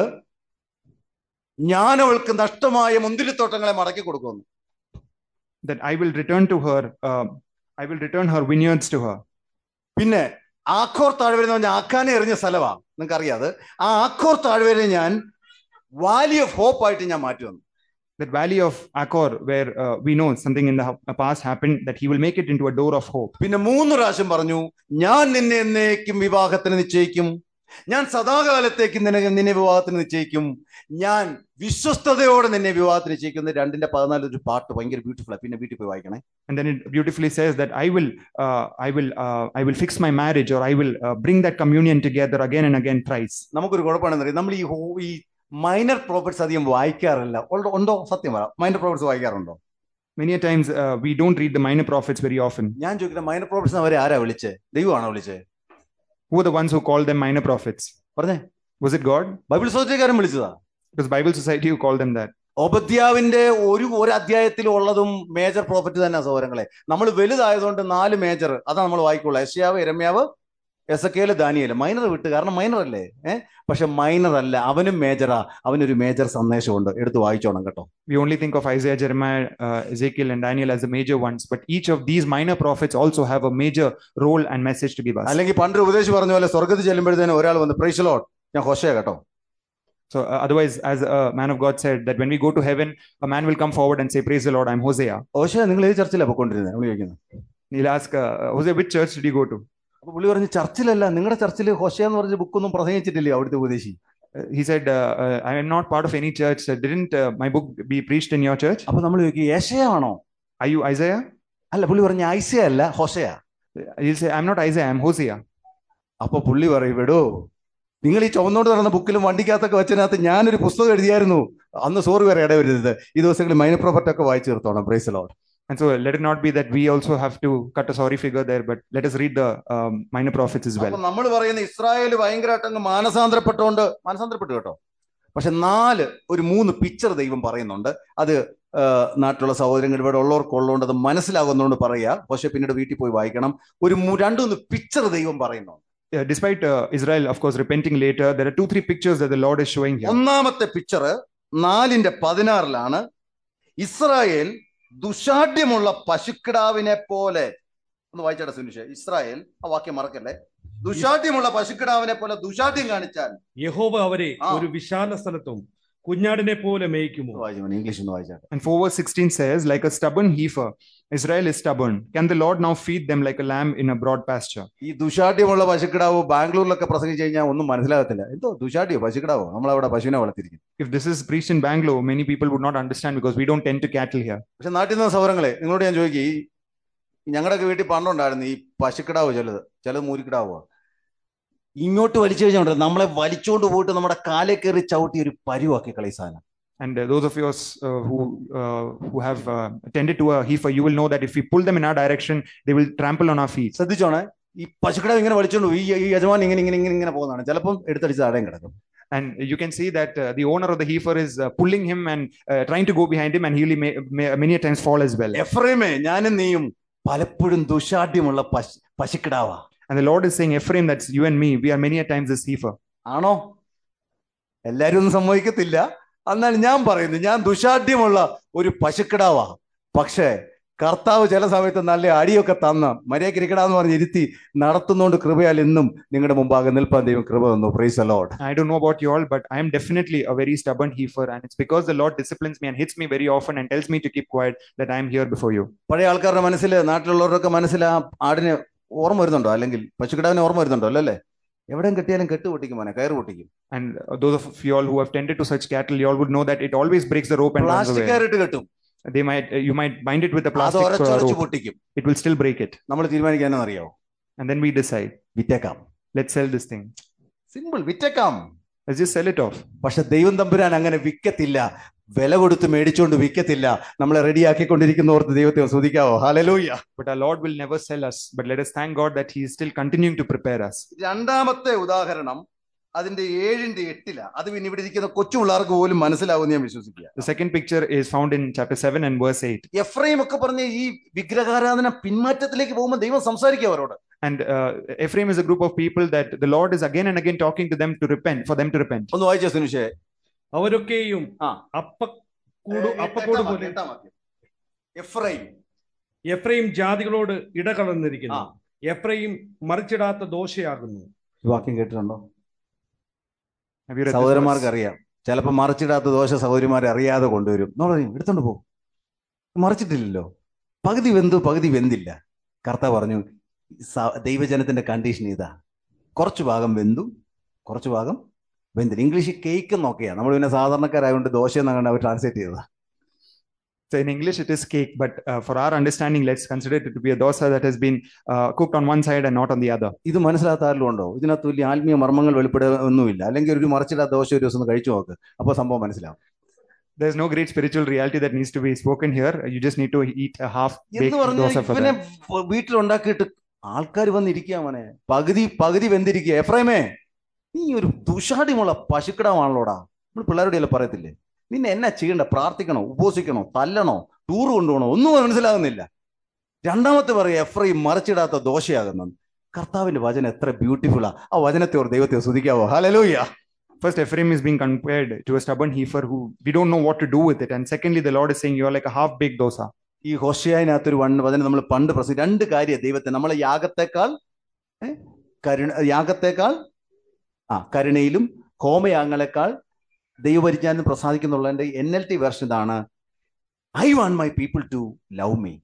ഞാൻ അവൾക്ക് നഷ്ടമായ മുന്തിരിത്തോട്ടങ്ങളെ മടക്കി കൊടുക്കുന്നു That I will return to her. Uh, I will return her vineyards to her. പിന്നെ Achor താഴ്വര എന്ന് പറഞ്ഞാൽ ആക്കാനെ എറിഞ്ഞ സ്ഥലമാണ് നിങ്ങൾക്ക് അറിയാതെ ആ ആഖോർ താഴ്വരയെ ഞാൻ വാലി ഓഫ് ഹോപ്പ് ആയിട്ട് ഞാൻ മാറ്റി വന്നു That valley of Akor, where uh, we know something in the ha- past happened, that He will make it into a door of hope. പിന്നെ മൂന്ന് പ്രാവശ്യം പറഞ്ഞു ഞാൻ നിന്നെ എന്നേക്കും വിവാഹത്തിന് നിശ്ചയിക്കും ഞാൻ സദാകാലത്തേക്ക് നിന്നെ നിന്നെ വിവാഹത്തിന് നിശ്ചയിക്കും ഞാൻ വിശ്വസ്തയോടെ നിന്നെ വിവാഹത്തിന് നിശ്ചയിക്കും എന്ന് രണ്ടിന്റെ പതിനാല് ഒരു പാട്ട് ഭയങ്കര ബ്യൂട്ടിഫുൾ പിന്നെ വീട്ടിൽ പോയി വായിക്കണേ And then it beautifully says that I will, uh, I will, uh, I will fix my marriage, or I will uh, bring that communion together again and again thrice. നമുക്കൊരു കുഴപ്പമാണെന്ന് അറിയാം നമ്മൾ ഈ ഹോ- ഈ മൈനർ പ്രോഫിറ്റ്സ് അധികം വായിക്കാറില്ല ഉണ്ടോ- ഉണ്ടോ സത്യം പറ മൈനർ പ്രോഫിറ്റ്സ് വായിക്കാറുണ്ടോ Many a times uh, we don't read the minor prophets very often. ഞാൻ ചോദിക്കുന്ന മൈനർ പ്രോഫിറ്റ്സ് അവരെ ആരാ വിളിച്ചേ ദൈവമാണോ വിളിച്ചേ Who are the ones who called them minor prophets? പറഞ്ഞേ Was it God? ബൈബിൾ സൊസൈറ്റിക്കാരൻ വിളിച്ചതാ It was Bible Society who called them that. ഒബദ്യാവിന്റെ ഒരു ഒരു അധ്യായത്തിൽ ഉള്ളതും മേജർ പ്രോഫിറ്റ് തന്നെ സൗരങ്ങളെ നമ്മൾ വലുതായതുകൊണ്ട് നാല് മേജർ അതാണ് നമ്മൾ വായിക്കുള്ളൂ എസ്യാവ് എരമ്യാവ് എസക്കേല് ദാനിയല് മൈനർ വിട്ട് കാരണം മൈനർ അല്ലേ ഏഹ് പക്ഷെ മൈനർ അല്ല അവനും മേജറാ അവനൊരു മേജർ സന്ദേശമുണ്ട് എടുത്ത് വായിച്ചോണം കേട്ടോ We only think of Isaiah, Jeremiah, uh, Ezekiel, and Daniel as the major ones, but each of these minor prophets also have a major role and message to give us. അല്ലെങ്കിൽ പണ്ട് ഉപദേശി പറഞ്ഞ പോലെ സ്വർഗത്തിൽ ചെല്ലുമ്പോഴത്തേനും ഒരാൾ വന്ന് പ്രൈസലോട്ട് ഞാൻ ഹൊശയ കേട്ടോ So, uh, otherwise, as a man of God said, that when we go to heaven, a man will come forward and say, Praise the Lord, I'm Hosea. ഹോശയ നിങ്ങൾ ഏത് ചർച്ചിലാണ് പൊയ്ക്കൊണ്ടിരുന്നത് നമ്മൾ ചോദിക്കുന്നത് He'll ask, uh, Hosea, which church did you go to? അപ്പൊ പുള്ളി പറഞ്ഞു ചർച്ചിലല്ല നിങ്ങളുടെ ചർച്ചിൽ ഹൊശയ എന്ന് പറഞ്ഞ ബുക്കൊന്നും പ്രസംഗിച്ചിട്ടില്ലേ അവിടുത്തെ ഉപദേശി Uh, he said, uh, uh, I am not part of any church. Uh, didn't uh, my book be preached in your church? അപ്പൊ നമ്മൾ ചോദിക്കും യേശയാണോ Are you Isaiah? അല്ല പുള്ളി പറഞ്ഞു ഐസയ അല്ല ഹൊശയ He'll say, I'm not Isaiah, I'm Hosea. അപ്പൊ പുള്ളി പറയും വിടോ നിങ്ങൾ ഈ ചുവന്നോട് നടന്ന ബുക്കിലും വണ്ടിക്കകത്തൊക്കെ വെച്ചതിനകത്ത് ഞാനൊരു പുസ്തകം എഴുതിയായിരുന്നു അന്ന് സോറി വരെ ഇടവരുന്നത് ഈ ദിവസങ്ങളിൽ മൈനർ പ്രോപ്പർട്ടി ഒക്കെ വായിച്ചു തീർത്തോണം പ്രൈസലോ And so let it not be that we also have to cut a sorry figure there, but let us read the um, minor prophets as അപ്പൊ well. നമ്മൾ പറയുന്ന ഇസ്രായേൽ ഭയങ്കരമായിട്ട് അങ്ങ് മാനസാന്തരപ്പെട്ടുകൊണ്ട് മാനസാന്തരപ്പെട്ടു കേട്ടോ പക്ഷെ നാല് ഒരു മൂന്ന് പിക്ചർ ദൈവം പറയുന്നുണ്ട് അത് ആ, നാട്ടിലുള്ള സഹോദരങ്ങൾ ഇവിടെ ഉള്ളവർക്കുള്ളതുകൊണ്ട് അത് മനസ്സിലാകുന്നതുകൊണ്ട് പറയുക പക്ഷെ പിന്നീട് വീട്ടിൽ പോയി വായിക്കണം ഒരു മൂ- രണ്ടൂന്ന് പിക്ചർ ദൈവം പറയുന്നുണ്ട് Uh, despite uh, Israel, of course, repenting later, there are two, three pictures that the Lord is showing here. ഒന്നാമത്തെ പിക്ചർ നാലിന്റെ പതിനാറിലാണ് ഇസ്രായേൽ ദുഷാഢ്യമുള്ള പശുക്കിടാവിനെ പോലെ ഒന്ന് വായിച്ചാട്ടെ സുനിഷ് ഇസ്രായേൽ ആ വാക്യം മറക്കല്ലേ ദുഷാഢ്യമുള്ള പശുക്കിടാവിനെ പോലെ ദുഷാഢ്യം കാണിച്ചാൽ യഹോവ അവരെ ആ. ഒരു വിശാല സ്ഥലത്തും കുഞ്ഞാടിനെ പോലെ മേയ്ക്കുമോ വായിച്ചു ഇംഗ്ലീഷ് ഒന്ന് വായിച്ചാട്ടെ And 4 verse 16 says, Like a stubborn heifer, Israel is stubborn. Can the Lord now feed them like a lamb in a broad pasture? ഈ ദുഷാഢ്യമുള്ള പശുക്കിടാവ് ബാംഗ്ലൂരിലൊക്കെ പ്രസംഗിച്ചു കഴിഞ്ഞാൽ ഒന്നും മനസ്സിലാകത്തില്ല എന്തോ ദുഷാഢ്യോ പശുക്കിടാവോ നമ്മളവിടെ പശുവിനെ വളർത്തിരിക്കും If this is preached in Bangalore, many people would not understand because we don't tend to cattle here. പക്ഷെ നാട്ടിൽ നിന്ന് സൗരങ്ങളെ നിങ്ങളോട് ഞാൻ ചോദിക്കും ഈ ഞങ്ങളുടെയൊക്കെ വീട്ടിൽ പണ്ടുണ്ടായിരുന്നു ഈ പശുക്കിടാവ് ചിലത് ചിലത് മൂരിക്കിടാവോ ഇങ്ങോട്ട് വലിച്ചു കഴിഞ്ഞാൽ നമ്മളെ വലിച്ചോണ്ട് പോയിട്ട് നമ്മുടെ കാലേ കയറി ചവിട്ടി ഒരു പരുവാക്കി കളി സാധനം And uh, those of us uh, who uh, who have uh, tended to a heifer, you will know that if we pull them in our direction, they will trample on our feet. ശ്രദ്ധിച്ചോണേ ഈ പശുക്കിടാവ് ഇങ്ങനെ വലിച്ചോണ്ട് പോയി. ഈ ഈ യജമാൻ ഇങ്ങനെ ഇങ്ങനെ ഇങ്ങനെ ഇങ്ങനെ പോകുന്നതാണ് ചിലപ്പം എടുത്തടിച്ച് താഴെയും കിടക്കും And you can see that uh, the owner of the heifer is uh, pulling him and uh, trying to go behind him, and he will may, may, many a times fall as well. എഫ്രൈമേ ഞാനും നീയും പലപ്പോഴും ദുഷാഢ്യമുള്ള പശു പശുക്കിടാവാ And the Lord is saying, Ephraim, that's you and me. We are many a times this heifer. ആണോ എല്ലാരും ഒന്നും സമ്മതിക്കത്തില്ല എന്നാൽ ഞാൻ പറയുന്നു ഞാൻ ദുശാഠ്യമുള്ള ഒരു പശുക്കിടാവാ പക്ഷേ കർത്താവ് ചില സമയത്ത് നല്ല അടിയൊക്കെ തന്ന് മര്യാദ ഇരിക്കടാന്ന് പറഞ്ഞ് ഇരുത്തി നടത്തുന്നോണ്ട് കൃപയാൽ ഇന്നും നിങ്ങളുടെ മുമ്പാകെ നിൽപ്പാൻ ദൈവം കൃപ തന്നു praise the Lord I don't know about you all, but I am definitely a very stubborn heifer, and it's because the Lord disciplines me and hits me very often and tells me to keep quiet that I am here before you. പഴയ ആൾക്കാരുടെ മനസ്സിൽ നാട്ടിലുള്ളവരൊക്കെ മനസ്സിൽ ആ ആടിന് ഓർമ്മ വരുന്നുണ്ടോ അല്ലെങ്കിൽ പശുക്കിടാവിന് ഓർമ്മ വരുന്നുണ്ടോ അല്ലല്ലേ എവിടെയും കെട്ടിയാലും കെട്ട് പൊട്ടിക്കും മോനെ കയറ് പൊട്ടിക്കും And uh, those of you all who have tended to such cattle, you all would know that it always breaks the rope and runs plastic away. കയറിട്ട് കെട്ടും They might, uh, you might bind it with a അത് plastic uh, ഉരച്ചുരച്ച് rope. പൊട്ടിക്കും It will still break it, നമ്മൾ തീരുമാനിക്കാൻ അറിയോ and then we decide, വിറ്റേക്കാം let's sell this thing. Simple വിറ്റേക്കാം Let's just sell it off. പക്ഷെ ദൈവം തമ്പുരാൻ അങ്ങനെ വിൽക്കത്തില്ല വില കൊടുത്ത് മേടിച്ചോണ്ട് വിൽക്കത്തില്ല നമ്മളെ റെഡിയാക്കിക്കൊണ്ടിരിക്കുന്നവർക്ക് ദൈവത്തെ ശ്രദ്ധിക്കാവോ hallelujah But our Lord will never sell us. But let us thank God that He is still continuing to prepare us. രണ്ടാമത്തെ ഉദാഹരണം അതിന്റെ ഏഴിന്റെ എട്ടില അത് പിന്നെ ഇവിടെ ഇരിക്കുന്ന കൊച്ചു പിള്ളേർക്ക് പോലും മനസ്സിലാവുമെന്ന് ഞാൻ വിശ്വസിക്കുക The second picture is found in chapter 7 and verse 8. Ephraim ഒക്കെ പറഞ്ഞ ഈ വിഗ്രഹാരാധന പിന്മാറ്റത്തിലേക്ക് പോകുമ്പോൾ ദൈവം സംസാരിക്കുക അവരോട് And uh, Ephraim is a group of people that the Lord is again and again talking to them to repent, for them to repent. ഒന്ന് വായിച്ച സുനിഷേ അവരൊക്കെയും ആ. അപ്പക്കൂട് അപ്പക്കൂട് പോലെ എഫ്രൈം എഫ്രൈം ജാതികളോട് ആ. ഇടകലർന്നിരിക്കുന്നു എഫ്രൈം മറിച്ചിടാത്ത ദോഷയാകുന്നു വാക്യം കേട്ടിട്ടുണ്ടോ Have you read this സഹോദരന്മാർക്ക് verse? അറിയാം ചിലപ്പോൾ മറിച്ചിടാത്ത ദോഷ സഹോദരിമാരെ അറിയാതെ കൊണ്ടുവരും നമ്മൾ പറയും എടുത്തോണ്ട് പോകും മറിച്ചിട്ടില്ലല്ലോ പകുതി വെന്തു പകുതി വെന്തില്ല കർത്താവ് പറഞ്ഞു സ- ദൈവജനത്തിന്റെ കണ്ടീഷൻ ഇതാ കുറച്ച് ഭാഗം വെന്തു കുറച്ച് ഭാഗം വെന്തില്ല ഇംഗ്ലീഷിൽ കേക്ക് നോക്കിയാ നമ്മൾ പിന്നെ സാധാരണക്കാരായതുകൊണ്ട് ദോശ എന്നാണ് അവർ ട്രാൻസ്ലേറ്റ് ചെയ്തത് So in English, it is cake, but uh, for our understanding, let's consider it to be a dosa that has been uh, cooked on one side and not on the other. ഇത് മനസ്സിലാത്ത ആരിലും ഉണ്ടോ ഇതിനകത്ത് വലിയ ആത്മീയ മർമ്മങ്ങൾ വെളിപ്പെടുക ഒന്നുമില്ല അല്ലെങ്കിൽ ഒരു മറിച്ചിടാത്ത ദോശ ഒരു ദിവസം ഒന്ന് കഴിച്ചു നോക്ക് അപ്പോൾ സംഭവം മനസ്സിലാവും There's no great spiritual reality that needs to be spoken here. You just need to eat a half baked എന്ന് പറഞ്ഞാൽ dosa for ഇവനെ that. വീട്ടിലുണ്ടാക്കിയിട്ട് ആൾക്കാർ വന്നിരിക്കുക മോനെ പകുതി പകുതി വെന്തിരിക്കുക എഫ്രൈമേ നീ ഒരു തുഷാടിമുള്ള പശുക്കിടമാണല്ലോടാ നമ്മൾ പിള്ളേരോടെയല്ല പറയത്തില്ലേ നിന്നെ എന്നാ ചെയ്യണ്ട പ്രാർത്ഥിക്കണോ ഉപസിക്കണോ തല്ലണോ ടൂർ കൊണ്ടുപോകണോ ഒന്നും മനസ്സിലാകുന്നില്ല രണ്ടാമത്തെ പറയുക എഫ്രൈം മറിച്ചിടാത്ത ദോശയാകുന്നത് കർത്താവിന്റെ വചനം എത്ര ബ്യൂട്ടിഫുള്ളാ ആ വചനത്തെ ഓർ ദൈവത്തെ സ്തുതിക്കാവോ hallelujah First, Ephraim is being compared to a stubborn heifer who we don't know what to do with it. And secondly, the Lord is saying you're like a half baked dosa. ഈ ഹോഷയായതിനകത്തൊരു one വചനം നമ്മൾ പണ്ട് പ്രസംഗി രണ്ട് കാര്യം ദൈവത്തെ നമ്മളെ യാഗത്തെക്കാൾ ഏ, കരുണ യാഗത്തെക്കാൾ ആ കരുണയിലും ഹോമയാഗങ്ങളെക്കാൾ ദൈവപരിജ്ഞാനം പ്രസാദിക്കുന്നുള്ളതിന്റെ എൻ എൽ ടി വേർഷൻ ഇതാണ് I want my people to love me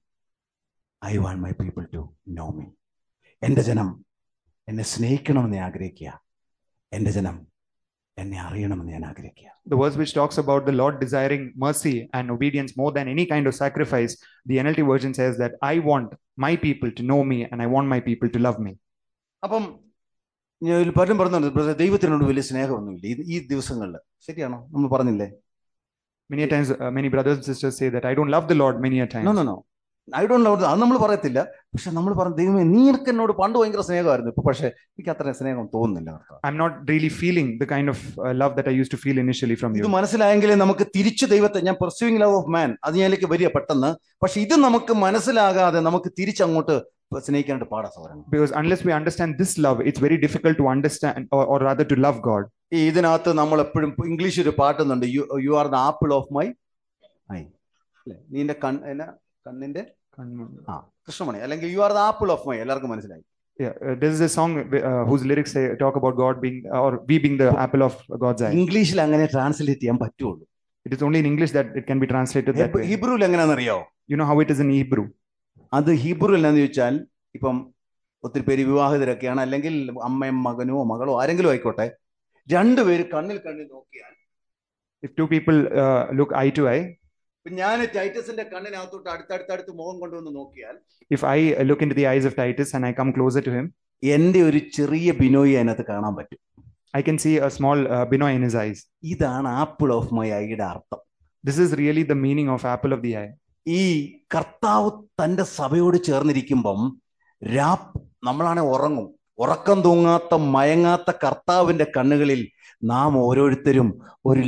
I want my people to know me എൻ്റെ ജനം എന്നെ സ്നേഹിക്കണമെന്ന് ഞാൻ ആഗ്രഹിക്കുക എൻ്റെ ജനം എന്നെ അറിയണമെന്ന് ഞാൻ ആഗ്രഹിക്കുക The verse which talks about the Lord desiring mercy and obedience more than any kind of sacrifice, the NLT version says that I want my people to know me and I want my people to love me. അപ്പം ഞാൻ ഇതിൽ പലരും പറഞ്ഞിട്ടുണ്ട് "ബ്രദറെ, ദൈവത്തിനോട് വലിയ സ്നേഹമൊന്നുമില്ല ഇത് ഈ ദിവസങ്ങളിൽ ശരിയാണോ നമ്മൾ പറഞ്ഞില്ലേ Many a times, uh, many brothers and sisters say that I don't love the Lord many a time. No no no I don't love അത് നമ്മൾ പറയത്തില്ല പക്ഷെ നമ്മൾ പറഞ്ഞ ദൈവമേ നീക്ക് എന്നോട് പണ്ട് ഭയങ്കര സ്നേഹമായിരുന്നു ഇപ്പൊ പക്ഷെ എനിക്ക് അത്ര സ്നേഹം തോന്നുന്നില്ല കർത്താവേ." I'm not really feeling the kind of uh, love that I used to feel initially from ഇത് you. മനസ്സിലായെങ്കിലേ നമുക്ക് തിരിച്ചു ദൈവത്തെ ഞാൻ പെർസ്യൂയിങ് ലവ് ഓഫ് മാൻ അത് ഞാനിലേക്ക് വരിക പെട്ടെന്ന് പക്ഷെ ഇത് നമുക്ക് മനസ്സിലാകാതെ നമുക്ക് തിരിച്ചങ്ങോട്ട് സ്നേഹിക്കാനായിട്ട് പാടാ സൗകര്യം Because unless we understand this love, it's very difficult to understand or, or rather to love God. ഈ ഇതിനകത്ത് നമ്മൾ എപ്പോഴും ഇംഗ്ലീഷ് ഒരു പാട്ടുന്നുണ്ട് you you are the apple of my eye അല്ലെ നീന്റെ കൺ എന്നാ കണ്ണിന്റെ ആ കൃഷ്ണമണി അല്ലെങ്കിൽ you are the apple of my എല്ലാവർക്കും മനസ്സിലായി Yeah, uh, this is a song uh, whose lyrics say, talk about God being, or we being the apple of God's eye. ഇംഗ്ലീഷിൽ അങ്ങനെ ട്രാൻസ്ലേറ്റ് ചെയ്യാൻ പറ്റുള്ളൂ It is only in English that it can be translated that way. ഹിബ്രുവിൽ എങ്ങനെയാണെന്നറിയോ You know how it is in Hebrew. അത് Hebrew എന്നാന്ന് ചോദിച്ചാൽ ഇപ്പം ഒത്തിരി പേര് വിവാഹിതരൊക്കെയാണ് അല്ലെങ്കിൽ അമ്മയും മകനോ മകളോ ആരെങ്കിലും ആയിക്കോട്ടെ രണ്ടുപേര് കണ്ണിൽ കണ്ണിൽ നോക്കിയാൽ If two people uh, look eye to eye, ഇപ്പൊ ഞാൻ ടൈറ്റസിന്റെ കണ്ണിനകത്തോട്ട് അടുത്തടുത്തടുത്ത് മുഖം കൊണ്ടുവന്ന് നോക്കിയാൽ if I uh, look into the eyes of Titus and I come closer to him, എന്റെ ഒരു ചെറിയ ബിനോയി അതിനകത്ത് കാണാൻ പറ്റും I can see a small uh, binoy in his eyes. ഇതാണ് ആപ്പിൾ ഓഫ് മൈ ഐയുടെ അർത്ഥം This is really the meaning of apple of the eye. ഈ കർത്താവ് തന്റെ സഭയോട് ചേർന്നിരിക്കുമ്പം രാ നമ്മളാണെ ഉറങ്ങും ഉറക്കം തൂങ്ങാത്ത മയങ്ങാത്ത കർത്താവിന്റെ കണ്ണുകളിൽ നാം ഓരോരുത്തരും ഒരു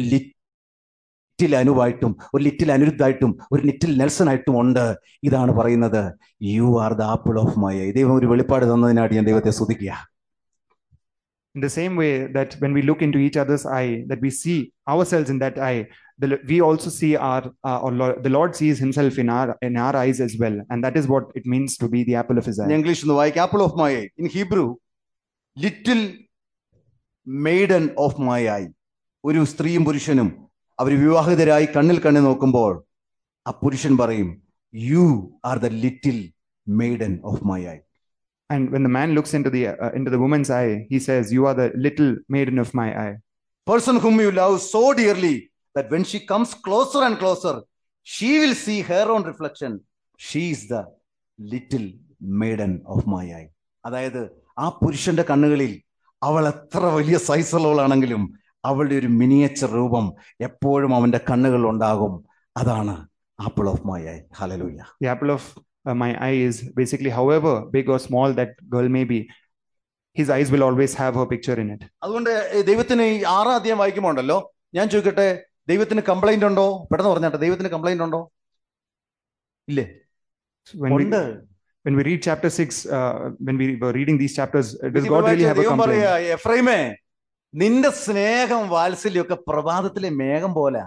ലിറ്റിൽ അനുവായിട്ടും ഒരു ലിറ്റിൽ അനിരുദ്ധായിട്ടും ഒരു ലിറ്റിൽ നെൽസണായിട്ടും ഉണ്ട് ഇതാണ് പറയുന്നത് you are the apple of my ദൈവം ഒരു വെളിപ്പാട് തന്നതിനായിട്ട് ഞാൻ ദൈവത്തെ സ്തുതിക്കുക In the same way that when we look into each other's eye, that we see ourselves in that eye, the, we also see our, uh, or Lord, the Lord sees Himself in our in our eyes as well, and that is what it means to be the apple of His ഞാൻ eye. English ഒന്ന് വായിക്കാം apple of my eye in Hebrew little maiden of my eye ഒരു സ്ത്രീയും പുരുഷനും അവർ വിവാഹിതരായി കണ്ണിൽ കണ്ണി നോക്കുമ്പോൾ ആ പുരുഷൻ പറയും you are the little maiden of my eye And when the man looks into the uh, into the woman's eye, he says, "You are the little maiden of my eye." person whom you love so dearly that when she comes closer and closer, she will see her own reflection. She is the little maiden of my eye. അതായത് ആ പുരുഷന്റെ കണ്ണുകളിൽ അവൾ എത്ര വലിയ സൈസുള്ളവളാണെങ്കിലും അവളുടെ ഒരു miniature രൂപം എപ്പോഴും അവന്റെ കണ്ണുകളിൽ ഉണ്ടാകും അതാണ് apple of my eye hallelujah The apple of uh, my eye is basically, however big or small that girl may be, his eyes will always have her picture in it. അതുകൊണ്ട് ഈ ദൈവത്തിന് ഈ ആറാം അധ്യായം വായിക്കുമ്പോൾ ഉണ്ടല്ലോ ഞാൻ ചോദിക്കട്ടെ ദൈവത്തിന് കംപ്ലൈന്റ് ഉണ്ടോ പെട്ടെന്ന് പറഞ്ഞാട്ടെ ദൈവത്തിന് കംപ്ലൈന്റ് ഉണ്ടോ ഇല്ലേ So when we ഉണ്ട് when we read chapter six, uh, when we were reading these chapters, uh, does ഇതിപ്പോ God really have a ദൈവം complaint? പറയാ എഫ്രൈമേ നിന്റെ സ്നേഹം വാത്സല്യം ഒക്കെ പ്രഭാതത്തിലെ മേഘം പോലെ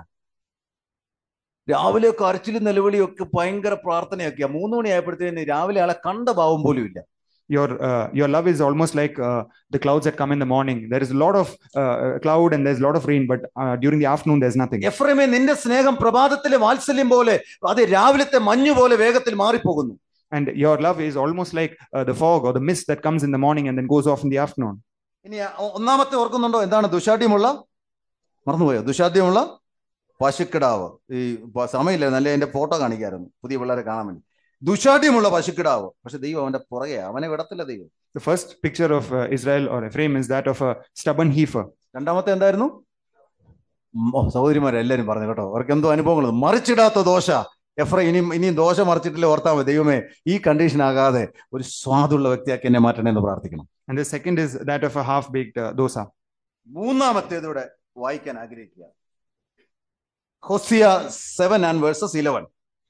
രാവിലെ കരച്ചിലും നിലവിളിയും ഒക്കെ ഭയങ്കര പ്രാർത്ഥനയൊക്കെയാ മൂന്ന് മണിയായപ്പോഴത്തേന് രാവിലെ ആളെ കണ്ട ഭാവം പോലും ഇല്ല Your uh, your love is almost like uh, the clouds that come in the morning. There is a lot of uh, cloud and there's a lot of rain, but uh, during the afternoon there's nothing. എഫ്രൈമേ നിന്റെ സ്നേഹം പ്രഭാതത്തിലെ വാത്സല്യം പോലെ അത് രാവിലത്തെ മഞ്ഞു പോലെ വേഗത്തിൽ മാറിപ്പോകുന്നു And your love is almost like uh, the fog or the mist that comes in the morning and then goes off in the afternoon. ഇനി ഒ- ഒന്നാമത്തെ ഓർക്കുന്നുണ്ടോ എന്താണ് ദുശാഠ്യമുള്ള മറന്നുപോയോ ദുശാഠ്യമുള്ള പശുക്കിടാവ് ഈ പ- സമയമില്ല നല്ല എന്റെ ഫോട്ടോ കാണിക്കായിരുന്നു പുതിയ പിള്ളേരെ കാണാൻ വേണ്ടി ദുശാഠ്യമുള്ള പശുക്കിടാവ് പക്ഷെ ദൈവം അവന്റെ പുറകെ അവനെ വിടത്തില്ല ദൈവം The first picture of uh, Israel or Ephraim is that of a stubborn heifer. രണ്ടാമത്തെ എന്തായിരുന്നു ഉം, ഓ സഹോദരിമാരെ എല്ലാരും പറഞ്ഞു കേട്ടോ അവർക്ക് എന്തോ അനുഭവങ്ങൾ മറിച്ചിടാത്ത ദോശ എഫ്ര ഇനിയും ഇനിയും ദോശ മറിച്ചിട്ടില്ല ഓർത്താൽ മതി ദൈവമേ ഈ കണ്ടീഷൻ ആകാതെ ഒരു സ്വാദുള്ള വ്യക്തിയാക്കി എന്നെ മാറ്റണേ എന്ന് പ്രാർത്ഥിക്കണം And the second is that of a half baked uh, dosa. മൂന്നാമത്തേത് ഇവിടെ വായിക്കാൻ ആഗ്രഹിക്കുക Hosea seven and verses eleven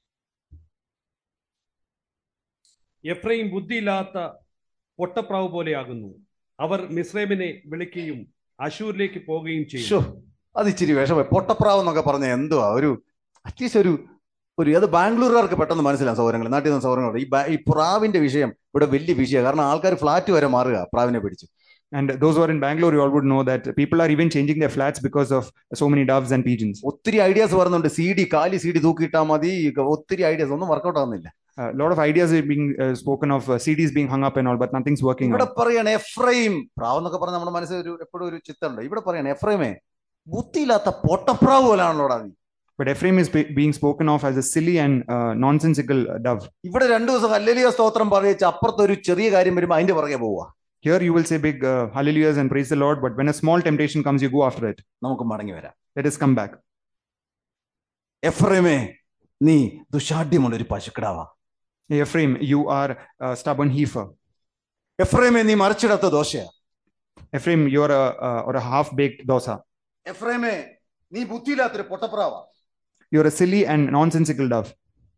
Ephraim ബുദ്ധിയില്ലാത്ത പൊട്ടപ്രാവ് പോലെയാകുന്നു അവർ മിസ്രൈമിനെ വിളിക്കുകയും അശൂരിലേക്ക് പോവുകയും ചെയ്യും ഷോ അത് ഇച്ചിരി വിഷമം പൊട്ടപ്രാവ് എന്നൊക്കെ പറഞ്ഞ എന്തുവാ ഒരു അറ്റ്ലീസ്റ്റ് ഒരു ഒരു അത് ബാംഗ്ലൂരുകാർക്ക് പെട്ടെന്ന് മനസ്സിലാവും സൗകര്യങ്ങൾ നാട്ടിൽ നിന്ന് സൗകര്യങ്ങൾ ഈ ബാ- ഈ പ്രാവിന്റെ വിഷയം ഇവിടെ വലിയ വിഷയമാണ് കാരണം ആൾക്കാർ ഫ്ലാറ്റ് വരെ മാറുക പ്രാവിനെ പിടിച്ച് And those who are in Bangalore, you all would know that people are even changing their flats because of so many doves and pigeons. ഒത്തിരി ഐഡിയാസ് വരുന്നുണ്ട് സി ഡി കാലി സി ഡി തൂക്കിയിട്ടാ മതി ഒത്തിരി ഐഡിയാസ് ഒന്നും വർക്കൗട്ട് ആവുന്നില്ല A lot of ideas are being uh, spoken of, uh, CDs being hung up and all, but nothing's working ഇവിടെ out. പറയാണ് എഫ്രൈം പ്രാവ് എന്നൊക്കെ പറഞ്ഞ നമ്മുടെ മനസ്സിൽ ഒരു എപ്പോഴും ഒരു ചിത്തമുണ്ട് ഇവിടെ പറയാണ് എഫ്രൈമേ ബുദ്ധിയില്ലാത്ത പൊട്ടപ്രാവ് പോലാണല്ലോടാ നീ But Ephraim is be- being spoken of as a silly and uh, nonsensical uh, dove. ഇവിടെ രണ്ടു ദിവസം ഹല്ലേലൂയ സ്തോത്രം പറയിച്ച് അപ്പുറത്ത് ഒരു ചെറിയ കാര്യം വരുമ്പോൾ അതിന്റെ പുറകെ പോവുക Here you will say big uh, hallelujahs and praise the Lord, but when a small temptation comes, you go after it. നമുക്ക് മടങ്ങി വരാം Let us come back. എഫ്രൈമേ നീ ദുശാഠ്യമുള്ള ഒരു പശുക്കിടാവാ Hey, Ephraim, you are a stubborn heifer. എഫ്രൈമേ നീ മറിച്ചിടാത്ത ദോശയാ Ephraim, you are a, uh, or a half-baked dosa. എഫ്രൈമേ നീ ബുദ്ധിയില്ലാത്തൊരു പൊട്ടപ്രാവാ You are a silly and nonsensical dove.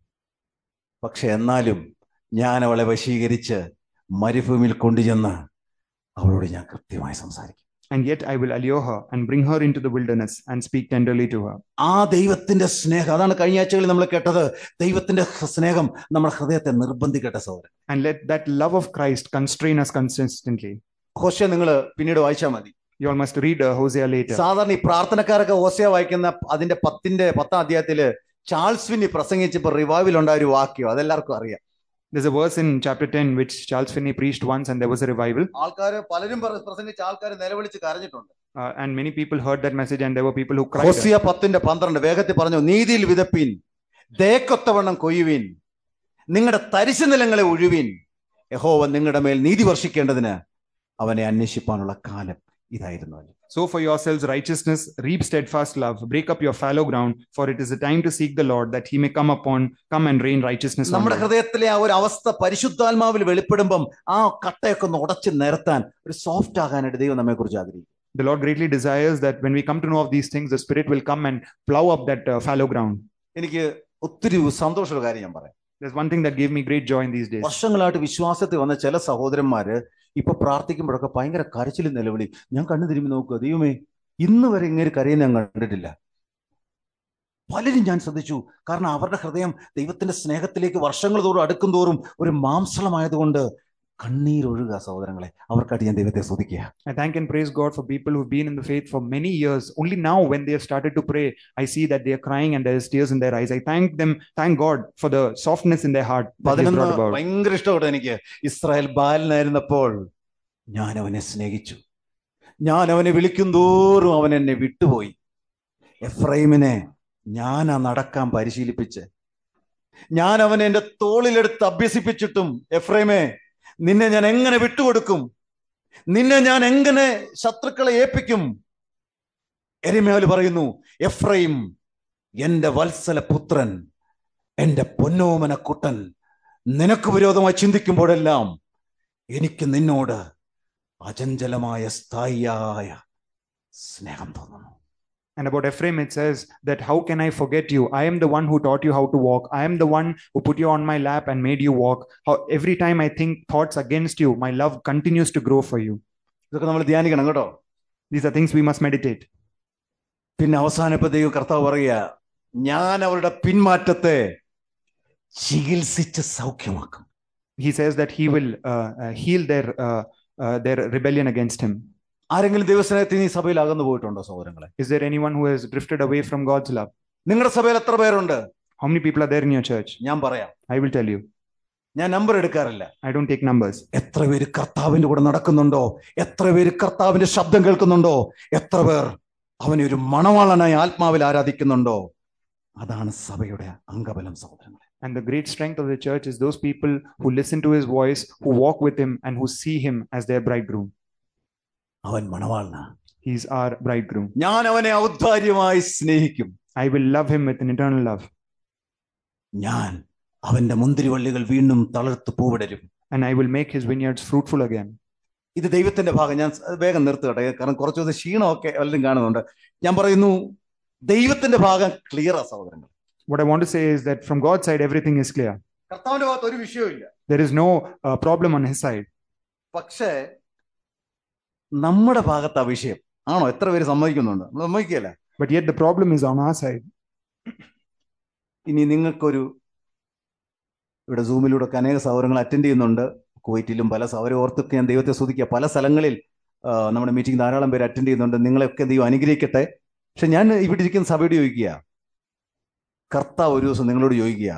പക്ഷെ എന്നാലും ഞാൻ അവളെ വശീകരിച്ച് മരുഭൂമിയിൽ കൊണ്ടുചെന്ന് അവളോട് ഞാൻ കൃത്യമായി സംസാരിക്കും And yet I will allure her and bring her into the wilderness and speak tenderly to her. ആ ദൈവത്തിന്റെ സ്നേഹം അതാണ് കഴിഞ്ഞ ആഴ്ചകളിൽ നമ്മൾ കേട്ടത് ദൈവത്തിന്റെ സ്നേഹം നമ്മുടെ ഹൃദയത്തെ നിർബന്ധിക്കട്ടെ സഹോദരൻ And let that love of Christ constrain us consistently. ഹോശ നിങ്ങൾ പിന്നീട് വായിച്ചാൽ മതി You all must read uh, Hosea later. സാധാരണ ഈ പ്രാർത്ഥനക്കാരൊക്കെ ഹോശയ വായിക്കുന്ന അതിന്റെ പത്തിന്റെ പത്താം അധ്യായത്തില് ചാൾസ് വിന്നി പ്രസംഗിച്ചപ്പോൾ റിവൈവിൽ ഉണ്ടായ ഒരു വാക്യം അതെല്ലാവർക്കും അറിയാം There's a verse in chapter 10 which Charles Finney preached once and there was a revival. ആൾക്കാർ പലരും പറ- പ്രസംഗിച്ച ആൾക്കാർ നിലവിളിച്ച് കരഞ്ഞിട്ടുണ്ട് Uh, and many people heard that message and there were people who cried. Hosea പത്തിന്റെ പന്ത്രണ്ട് വേഗത്തിൽ പറഞ്ഞു നീതിയിൽ വിതപ്പീൻ ദേക്കൊത്തവണ്ണം കൊയ്യുവീൻ നിങ്ങളുടെ തരിശു നിലങ്ങളെ ഒഴുവീൻ യഹോവ നിങ്ങളുടെ മേൽ നീതി വർഷിക്കേണ്ടതിന് അവനെ അന്വേഷിപ്പാനുള്ള കാലം ഇതായിരുന്നു Sow for yourselves righteousness, reap steadfast love, break up your fallow ground, for it is a time to seek the Lord that he may come upon, come and rain righteousness on നമ്മുടെ you. ഹൃദയത്തിലെ ആ ഒരു അവസ്ഥ പരിശുദ്ധാത്മാവിൽ വെളിപ്പെടുമ്പം ആ കട്ടയൊക്കെ ഒന്ന് ഉടച്ച് നിരത്താൻ ഒരു സോഫ്റ്റ് ആകാനായിട്ട് ദൈവം നമ്മെ കുറിച്ച് ആഗ്രഹിക്കും The Lord greatly desires that when we come to know of these things, the Spirit will come and plow up that uh, fallow ground. എനിക്ക് ഒത്തിരി സന്തോഷമുള്ള കാര്യം ഞാൻ പറയാം There's one thing that gave me great joy in these days. വർഷങ്ങളായിട്ട് വിശ്വാസത്തിൽ വന്ന ചില സഹോദരന്മാര് ഇപ്പൊ പ്രാർത്ഥിക്കുമ്പോഴൊക്കെ ഭയങ്കര കരച്ചിലും നിലവിളി ഞാൻ കണ്ണു തിരുമ്പി നോക്കുക ദൈവമേ ഇന്ന് വരെ ഇങ്ങനെ കരയുന്ന ഞാൻ കണ്ടിട്ടില്ല പലരും ഞാൻ ശ്രദ്ധിച്ചു കാരണം അവരുടെ ഹൃദയം ദൈവത്തിന്റെ സ്നേഹത്തിലേക്ക് വർഷങ്ങൾ തോറും അടുക്കും തോറും ഒരു മാംസളമായതുകൊണ്ട് കണ്ണീരൊഴുക സഹോദരങ്ങളെ അവർക്കായിട്ട് ഞാൻ ദൈവത്തെ സ്തുതിക്കുക I thank and praise God for people who've been in the faith for many years. Only now, when they have started to pray, I see that they are crying and there's tears in their eyes. I thank them, thank God for the softness in their heart that He's പതിനൊന്ന് brought about. ഭയങ്കര ഇഷ്ടപ്പെട്ടു എനിക്ക് Israel ബാലനായിരുന്നപ്പോൾ ഞാൻ അവനെ സ്നേഹിച്ചു ഞാൻ അവനെ വിളിക്കും തോറും അവൻ എന്നെ വിട്ടുപോയി എഫ്രൈമിനെ ഞാനാ നടക്കാൻ പരിശീലിപ്പിച്ച് ഞാൻ അവനെ എന്റെ തോളിലെടുത്ത് അഭ്യസിപ്പിച്ചിട്ടും എഫ്രൈമേ നിന്നെ ഞാൻ എങ്ങനെ വിട്ടുകൊടുക്കും നിന്നെ ഞാൻ എങ്ങനെ ശത്രുക്കളെ ഏൽപ്പിക്കും എരിമേല് പറയുന്നു എഫ്രൈം എന്റെ വത്സല പുത്രൻ എന്റെ പൊന്നോമന കുട്ടൻ നിനക്ക് വിരോധമായി ചിന്തിക്കുമ്പോഴെല്ലാം എനിക്ക് നിന്നോട് അചഞ്ചലമായ സ്ഥായിയായ സ്നേഹം തോന്നുന്നു And about Ephraim, it says that, How can I forget you? I am the one who taught you how to walk. I am the one who put you on my lap and made you walk. How, every time I think thoughts against you, my love continues to grow for you. ഇതൊക്കെ നമ്മൾ ധ്യാനിക്കണം കേട്ടോ These are things we must meditate. പിന്നെ അവസാനപ്പോ ദൈവം കർത്താവ് പറയുക ഞാൻ അവരുടെ പിന്മാറ്റത്തെ ചികിത്സിച്ച് സൗഖ്യമാക്കും He says that he will uh, uh, heal their, uh, uh, their rebellion against him. ആരെങ്കിലും ദൈവസ്നേഹത്തിൽ ഈ സഭയിൽ അകന്നു പോയിട്ടുണ്ടോ സഹോദരങ്ങളെ Is there anyone who has drifted away from God's love? നിങ്ങളുടെ സഭയിൽ എത്ര പേരുണ്ട് How many people are there in your church? ഞാൻ പറയാം I will tell you. ഞാൻ നമ്പർ എടുക്കാറില്ല I don't take numbers. എത്ര പേര് കർത്താവിന്റെ കൂടെ നടക്കുന്നുണ്ടോ എത്ര പേര് കർത്താവിന്റെ ശബ്ദം കേൾക്കുന്നുണ്ടോ എത്ര പേർ അവനെ ഒരു മണവാളനായി ആത്മാവിൽ ആരാധിക്കുന്നുണ്ടോ അതാണ് സഭയുടെ അംഗബലം സഹോദരങ്ങളെ And the great strength of the church is those people who listen to his voice, who walk with him, and who see him as their bridegroom. അവൻ മണവാളനാ He's our bridegroom. ഞാൻ അവനെ ഔദാര്യമായി സ്നേഹിക്കും I will love him with an eternal love. ഞാൻ അവന്റെ മുന്തിരിവള്ളികൾ വീണ്ടും തളർത്ത് പൂവിടരും And I will make his vineyards fruitful again. ഇത് ദൈവത്തിന്റെ ഭാഗം ഞാൻ സ് വേഗം നിർത്തുകട്ടെ കാരണം കുറച്ച് ദിവസം ക്ഷീണമൊക്കെ വല്ലതും കാണുന്നുണ്ട് ഞാൻ പറയുന്നു ദൈവത്തിന്റെ ഭാഗം ക്ലിയറാ സഹോദരങ്ങൾ What I want to say is that from God's side, everything is clear. കർത്താവിന്റെ ഭാഗത്ത് ഒരു വിഷയമില്ല There is no uh, problem on his side. പക്ഷേ നമ്മുടെ ഭാഗത്ത് ആ വിഷയം ആണോ എത്ര പേര് സമ്മതിക്കുന്നുണ്ട് നമ്മൾ സമ്മതിക്കുകയല്ല But yet the problem is on our side. ഇനി നിങ്ങൾക്കൊരു ഇവിടെ സൂമിലൂടെ ഒക്കെ അനേക സൗരങ്ങൾ അറ്റൻഡ് ചെയ്യുന്നുണ്ട് കുവൈറ്റിലും പല സൗരം ഓർത്തൊക്കെ ഞാൻ ദൈവത്തെ സ്തുതിക്കുക പല സ്ഥലങ്ങളിൽ ആ, നമ്മുടെ മീറ്റിംഗ് ധാരാളം പേര് അറ്റൻഡ് ചെയ്യുന്നുണ്ട് നിങ്ങളെയൊക്കെ ദൈവം അനുഗ്രഹിക്കട്ടെ പക്ഷെ ഞാൻ ഇവിടെ ഇരിക്കുന്ന സഭയോട് ചോദിക്കുക കർത്താവ് ഒരു ദിവസം നിങ്ങളോട് ചോദിക്കുക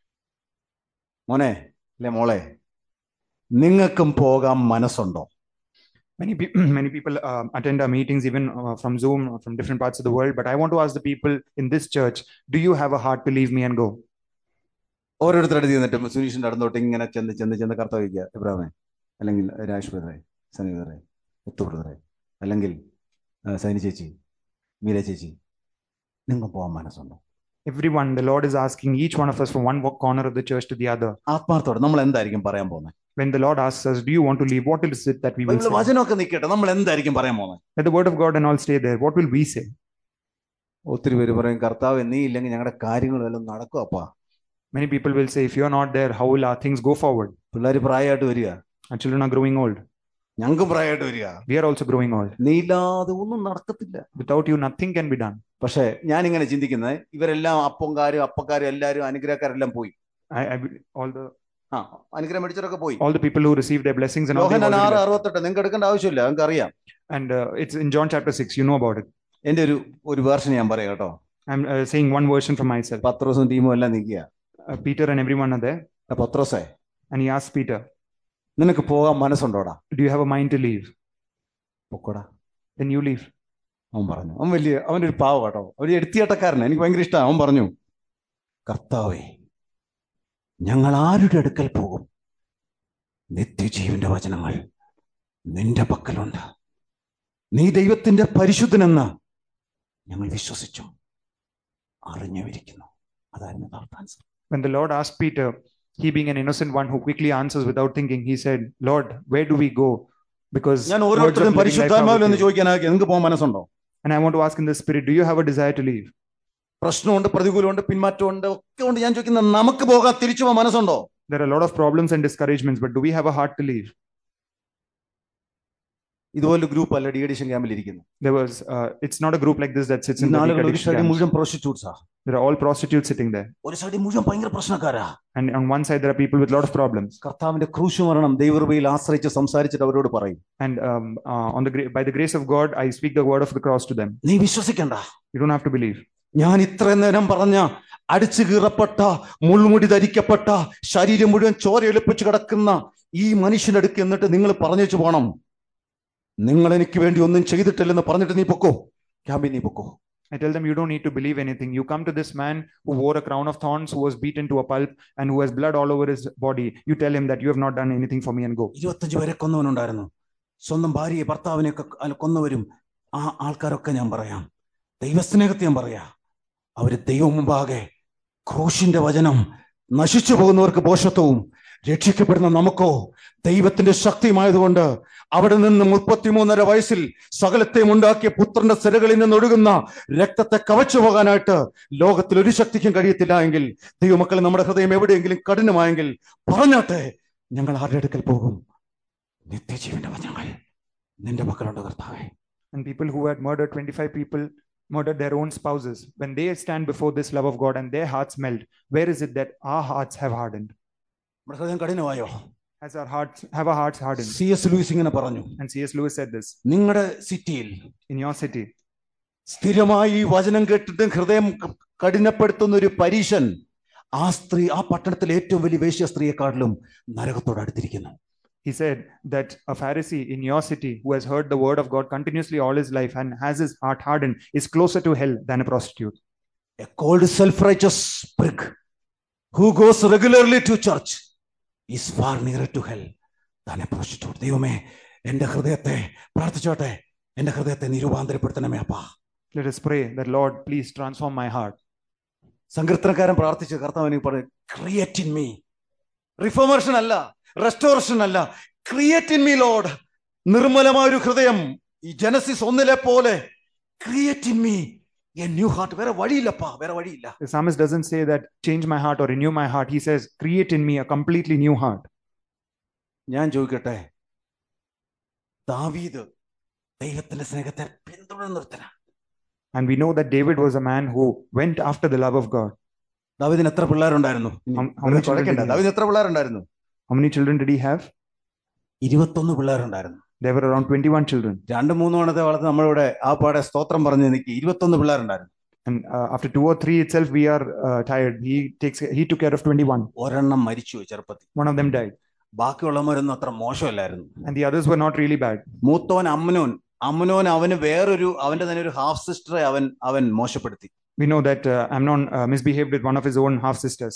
മോനെ അല്ലെ മോളെ നിങ്ങൾക്കും പോകാൻ മനസ്സുണ്ടോ Many, pe- many people uh, attend our meetings, even uh, from Zoom, or from different parts of the world. But I want to ask the people in this church do you have a heart to leave me and go? ഓരോരുത്തരുടെ ചെന്നിട്ട് സുനീഷിന്റെ അടുത്തോട്ട് ഇങ്ങനെ ചെന്ന് ചെന്ന് ചെന്ന് കർത്താവ് ചോദിക്കുക ഇബ്രാഹിമെ അല്ലെങ്കിൽ രാജ് ബ്രദറെ സനി ബ്രദറെ മുത്തു ബ്രദറെ അല്ലെങ്കിൽ ആ, സൈനി ചേച്ചി മീര ചേച്ചി നിങ്ങൾ പോകാൻ മനസ്സുണ്ടോ Everyone, the Lord is asking each one of us from one wo- corner of the church to the other. ആത്മാർത്ഥത്തോടെ നമ്മൾ എന്തായിരിക്കും പറയാൻ പോകുന്നത് When the Lord asks us, Do you want to leave? What is it that we will Bible say? വചനമൊക്കെ നിൽക്കട്ടെ നമ്മൾ എന്തായിരിക്കും പറയാൻ പോകുന്നത് Let the word of God and all stay there. What will we say? ഒത്തിരി പേര് പറയും കർത്താവ് നീ ഇല്ലെങ്കിൽ ഞങ്ങളുടെ കാര്യങ്ങളെല്ലാം നടക്കും അപ്പാ Many people will say, If you're not there, how will our things go forward? പിള്ളേർ പ്രായമായിട്ട് വരിക Our children are growing old. ഞങ്ങൾക്കും പ്രായമായിട്ട് വരിക We are also growing old. നീ ഇല്ലാതെ ഒന്നും നടക്കത്തില്ല Without you, nothing can be done. പക്ഷേ ഞാൻ ഇങ്ങനെ ചിന്തിക്കുന്നത് ഇവരെല്ലാം അപ്പംകാരും അപ്പക്കാരും എല്ലാവരും അനുഗ്രഹക്കാരെല്ലാം പോയി I, I all the ആ അനുഗ്രഹം മേടിച്ചവരൊക്കെ പോയി all the people who receive their blessings and all they've Yohannan already ആറ് left. അറുപത്തെട്ട് നിങ്ങൾക്ക് എടുക്കേണ്ട ആവശ്യമില്ല നിങ്ങൾക്ക് അറിയാം And uh, it's in John chapter 6. You know about it. എന്റെ ഒരു ഒരു വേർഷൻ ഞാൻ പറയാം കേട്ടോ I'm uh, saying one version from myself. പത്രോസും ടീമും എല്ലാം നിൽക്കുക Uh, Peter and everyone are there. പത്രോസേ And he asks Peter, നിനക്ക് പോകാൻ മനസ്സുണ്ടോടാ Do you have a mind to leave? പൊക്കോടാ Then you leave. അവൻ പറഞ്ഞു അവൻ വലിയ അവൻ്റെ ഒരു പാവ കേട്ടോ ഒരു എടുത്തിയാട്ടക്കാരനാണ് എനിക്ക് ഭയങ്കര ഇഷ്ടമാണ് അവൻ പറഞ്ഞു കർത്താവേ ഞങ്ങൾ ആരുടെ അടുക്കൽ പോകും നിത്യജീവന്റെ വചനങ്ങൾ നിന്റെ പക്കലുണ്ട് നീ ദൈവത്തിന്റെ പരിശുദ്ധനെന്ന് ഞങ്ങൾ വിശ്വസിച്ചു അറിഞ്ഞുമിരിക്കുന്നു അതായിരുന്നു യഥാർത്ഥ answer When the Lord asked Peter, he being an innocent one who quickly answers without thinking, he said, Lord, where do we go? Because ഞാൻ words of ഓരോരുത്തരും living life are പരിശുദ്ധാത്മാവിൽ with ഒന്ന് you. ചോദിക്കാൻ നിങ്ങൾക്ക് പോകാൻ മനസ്സുണ്ടോ And I want to ask in the spirit, do you have a desire to leave? പ്രശ്നമുണ്ട് പ്രതികൂലമുണ്ട് പിന്മാറ്റമുണ്ട് ഒക്കെ ഉണ്ട് ഞാൻ ചോദിക്കുന്നത് നമുക്ക് പോകാൻ തിരിച്ചു പോകാൻ മനസ്സുണ്ടോ There are a lot of problems and discouragements, but do we have a heart to leave? ഇതുപോലെ ഗ്രൂപ്പ് അല്ല ഡി എഡിഷൻ ക്യാമ്പിൽ ഇരിക്കുന്നത് There was, uh, it's not a group like this that sits ഈ in the നാളുകൾ ഒരു addiction സൈഡിൽ camps. മുഴുവൻ പ്രോസ്റ്റിറ്റ്യൂട്ട്സാ There are all prostitutes sitting there. ഒരു സൈഡിൽ മുഴുവൻ ഭയങ്കര പ്രശ്നക്കാരാ And on one side, there are people with a lot of problems. കർത്താവിന്റെ ക്രൂശ് മരണം ദൈവകൃപയിൽ ആശ്രയിച്ച് സംസാരിച്ചിട്ട് അവരോട് പറയും And um, uh, on the gra- by the grace of God, I speak the word of the cross to them. നീ വിശ്വസിക്കണ്ട You don't have to believe. ഞാൻ ഇത്രയും നേരം പറഞ്ഞ അടിച്ചു കീറപ്പെട്ട മുൾമുടി ധരിക്കപ്പെട്ട ശരീരം മുഴുവൻ ചോര എളുപ്പിച്ച് കിടക്കുന്ന ഈ മനുഷ്യന്റെ അടുക്ക് എന്നിട്ട് നിങ്ങൾ പറഞ്ഞു പോണം നിങ്ങൾ എനിക്ക് വേണ്ടി ഒന്നും ചെയ്തിട്ടില്ലെന്ന് പറഞ്ഞിട്ട് നീ പൊക്കോ ക്യാമ്പിൽ നീ പൊക്കോ I tell them, you don't need to believe anything. You come to this man who wore a crown of thorns, who was beaten to a pulp, and who has blood all over his body. You tell him that you have not done anything for me and go. ഇരുപത്തഞ്ച് പേരെ കൊന്നവനുണ്ടായിരുന്നു സ്വന്തം ഭാര്യയെ ഭർത്താവിനെയൊക്കെ അല്ല കൊന്നവരും ആ ആൾക്കാരൊക്കെ ഞാൻ പറയാം ദൈവസ്നേഹത്തെ ഞാൻ പറയാ അവര് ദൈവം മുമ്പാകെ ക്രൂശിന്റെ വചനം നശിച്ചു പോകുന്നവർക്ക് പോഷത്വവും രക്ഷിക്കപ്പെടുന്ന നമുക്കോ ദൈവത്തിന്റെ ശക്തിയുമായതുകൊണ്ട് അവിടെ നിന്ന് മുപ്പത്തിമൂന്നര വയസ്സിൽ സകലത്തെയും ഉണ്ടാക്കിയ പുത്രന്റെ സിരകളിൽ നിന്ന് ഒഴുകുന്ന രക്തത്തെ കവച്ചു പോകാനായിട്ട് ലോകത്തിൽ ഒരു ശക്തിക്കും കഴിയത്തില്ല എങ്കിൽ ദൈവമക്കളെ നമ്മുടെ ഹൃദയം എവിടെയെങ്കിലും കഠിനമായെങ്കിൽ പറഞ്ഞാട്ടെ ഞങ്ങൾ ആരുടെ അടുക്കൽ പോകും നിത്യജീവന്റെ വചനങ്ങൾ നിന്റെ മക്കളുണ്ട് കർത്താവേ And people who had murdered 25 people murdered their own spouses. When they stand before this love of God and their hearts melt, where is it that our hearts have hardened? നമ്മുടെ ഹൃദയം കഠിനമായോ Has our hearts have our hearts hardened? C S Lewis ഇങ്ങനെ പറഞ്ഞു And C.S. Lewis said this നിങ്ങളുടെ സിറ്റിയിൽ in your city. സ്ഥിരമായി ഈ വചനം കേട്ടിട്ട് ഹൃദയം ക- കഠിനപ്പെടുത്തുന്ന ഒരു പരീശൻ ആ സ്ത്രീ ആ പട്ടണത്തിലെ ഏറ്റവും വലിയ വേശ്യ സ്ത്രീയെക്കാട്ടിലും നരകത്തോട് അടുത്തിരിക്കുന്നു He said that a Pharisee in your city who has heard the word of God continuously all his life and has his heart hardened is closer to hell than a prostitute. A cold self righteous prig who goes regularly to church is far near to hell than a prostitute ദൈവമേ എന്റെ ഹൃദയത്തെ പ്രാർത്ഥിച്ചോട്ടെ എന്റെ ഹൃദയത്തെ നീ രൂപാന്തരപ്പെടുത്തണമേ അപ്പാ Let us pray that, Lord, please transform my heart. സങ്കീർത്തനക്കാരൻ പ്രാർത്ഥിച്ച് കർത്താവിനെ പറഞ്ഞു ക്രിയേറ്റ് ഇൻ മീ റിഫോമേഷൻ അല്ല റെസ്റ്റോറേഷൻ അല്ല ക്രിയേറ്റ് ഇൻ മീ ലോഡ് നിർമ്മലമായ ഒരു ഹൃദയം ഈ ജനസിസ് ഒന്നിലെ പോലെ create in me a new heart വേറെ വഴിയില്ലപ്പാ വേറെ വഴിയില്ല The psalmist doesn't say that change my heart or renew my heart. He says, create in me a completely new heart. ഞാൻ ചോദിക്കട്ടെ ദാവീദ് ദൈവത്തിന്റെ സ്നേഹത്തെ പിന്തുടർന്നൊരുത്തന And we know that David was a man who went after the love of God. ദാവീദിന് എത്ര പിള്ളേരുണ്ടായിരുന്നു ഇനി How- how വെറുതെ many children കുഴക്കണ്ട. did he have? ദാവീദിന് എത്ര പിള്ളേരുണ്ടായിരുന്നു How many children did he have? ഇരുപത്തൊന്ന് പിള്ളേരുണ്ടായിരുന്നു There were around 21 children. രണ്ട് മൂന്ന് മണത്തെ വളർത്ത് നമ്മളിവിടെ ആ പാടെ സ്തോത്രം പറഞ്ഞ് നിൽക്കി ഇരുപത്തൊന്ന് പിള്ളേരുണ്ടായിരുന്നു And uh, after two or three itself, we are uh, tired. He takes he took care of 21. ഒരെണ്ണം മരിച്ചു ചെറുപ്പത്തിൽ One of them died. ബാക്കിയുള്ളവരൊന്നും അത്ര മോശമല്ലായിരുന്നു And the others were not really bad. മൂത്തോൻ അമ്മനോൻ അമ്മനോൻ അവന് വേറൊരു അവന്റെ തന്നെ ഒരു ഹാഫ് സിസ്റ്ററെ അവൻ അവൻ മോശപ്പെടുത്തി We know that uh, Amnon uh, misbehaved with one of his own half sisters.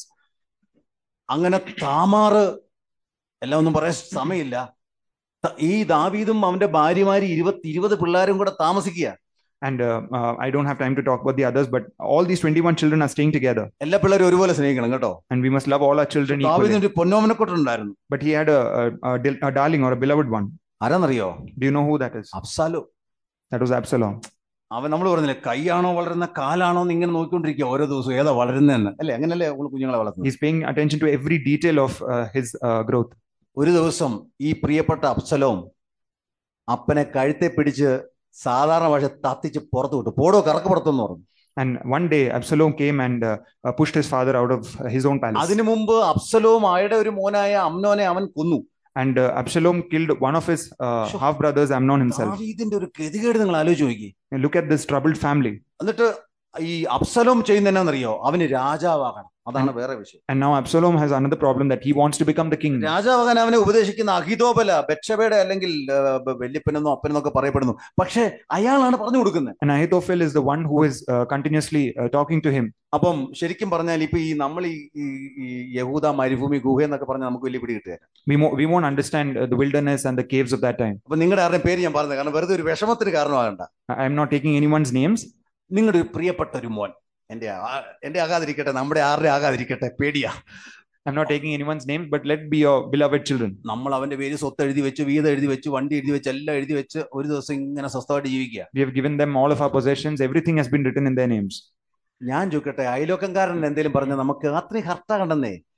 അങ്ങനെ താമാറ് എല്ലാം ഒന്നും പറയാൻ സമയമില്ല ത- ഈ ദാവീദും അവന്റെ ഭാര്യമാര് ഇരുപത്തി ഇരുപത് പിള്ളേരും കൂടെ താമസിക്കുക And uh, uh, I don't have time to talk about the others, but all these 21 children are staying together. എല്ലാ പിള്ളേരും ഒരുപോലെ സ്നേഹിക്കണം കേട്ടോ And we must love all our children equally. ദാവീദിന് ഒരു പൊന്നോമനക്കൊട്ടുണ്ടായിരുന്നു But he had a, a, a, dil- a darling or a beloved one. ആരാന്നറിയോ Do you know who that is? അബ്സാലോ That was Absalom. അവൻ നമ്മൾ പറഞ്ഞില്ലേ കൈയാണോ വളരുന്ന കാലാണോ എന്ന് ഇങ്ങനെ നോക്കിക്കൊണ്ടിരിക്കുക ഓരോ ദിവസവും ഏതാ വളരുന്നതെന്ന് അല്ലേ അങ്ങനല്ലേ നമ്മൾ കുഞ്ഞുങ്ങളെ വളർത്തുന്നത് He's paying attention to every detail of uh, his uh, growth. ഒരു ദിവസം ഈ പ്രിയപ്പെട്ട അബ്സലോം അപ്പനെ കഴുത്തെ പിടിച്ച് സാധാരണ ഭാഷ തത്തിച്ച് പുറത്തു വിട്ടു പോടോ കറക്ക് പുറത്തെന്ന് പറഞ്ഞു And one day, Absalom came and uh, uh, pushed his father out of his own palace. അതിനു മുമ്പ് അബ്സലോം ആയുടെ ഒരു മോനായ അമ്നോനെ അവൻ കൊന്നു And uh, Absalom killed one of his uh, Sure. half brothers, Amnon himself. ദാവീദിന്റെ ഒരു ഗതികേട് നിങ്ങൾ ആലോചിച്ച് നോക്കി And look at this troubled family. എന്നിട്ട് ഈ അബ്സലോം ചെയ്യുന്ന എന്നാന്നറിയോ അവന് രാജാവാകണം അതാണ് വേറെ വിഷയം And now Absalom has another problem that he wants to become the king. രാജാവാകാൻ അവനെ ഉപദേശിക്കുന്ന അഹിതോബല ബെക്ഷബയുടെ അല്ലെങ്കിൽ ആ, ബ- വല്യപ്പനെന്നോ അപ്പനെന്നൊക്കെ പറയപ്പെടുന്നു പക്ഷെ അയാളാണ് പറഞ്ഞു കൊടുക്കുന്നത് And Ahithophel is the one who is uh, continuously uh, talking to him. അപ്പം ശരിക്കും പറഞ്ഞാൽ ഇപ്പൊ ഈ നമ്മൾ ഈ ഈ- ഈ യഹൂദ മരുഭൂമി ഗുഹ എന്നൊക്കെ പറഞ്ഞാൽ നമുക്ക് വലിയ പിടി കിട്ടുക We, mo- we won't understand uh, the wilderness and the caves of that time. അപ്പൊ നിങ്ങളുടെ ആരുടെയും പേര് ഞാൻ പറഞ്ഞത് കാരണം വെറുതെ ഒരു വിഷമത്തിന് കാരണമാകണ്ട I- I'm not taking anyone's names. നിങ്ങളുടെ ഒരു പ്രിയപ്പെട്ട ഒരു മോൻ എന്റെ ആ- എന്റെ ആകാതിരിക്കട്ടെ നമ്മുടെ ആരുടെ ആകാതിരിക്കട്ടെ പേടിയാ I'm not taking anyone's name, but let be your beloved children. നമ്മൾ അവന്റെ പേര് സ്വത്ത് എഴുതി വെച്ച് വീതം എഴുതി വെച്ച് വണ്ടി എഴുതി വെച്ച് എല്ലാം എഴുതി വെച്ച് ഒരു ദിവസം ഇങ്ങനെ സ്വസ്ഥമായിട്ട് ജീവിക്കുക We have given them all of our possessions. Everything has been written in their names. ഞാൻ ചോദിക്കട്ടെ അയലോക്കംകാരൻ എന്തെങ്കിലും പറഞ്ഞ നമുക്ക് അത്രയും ഹർട്ടാകണ്ടെന്നേ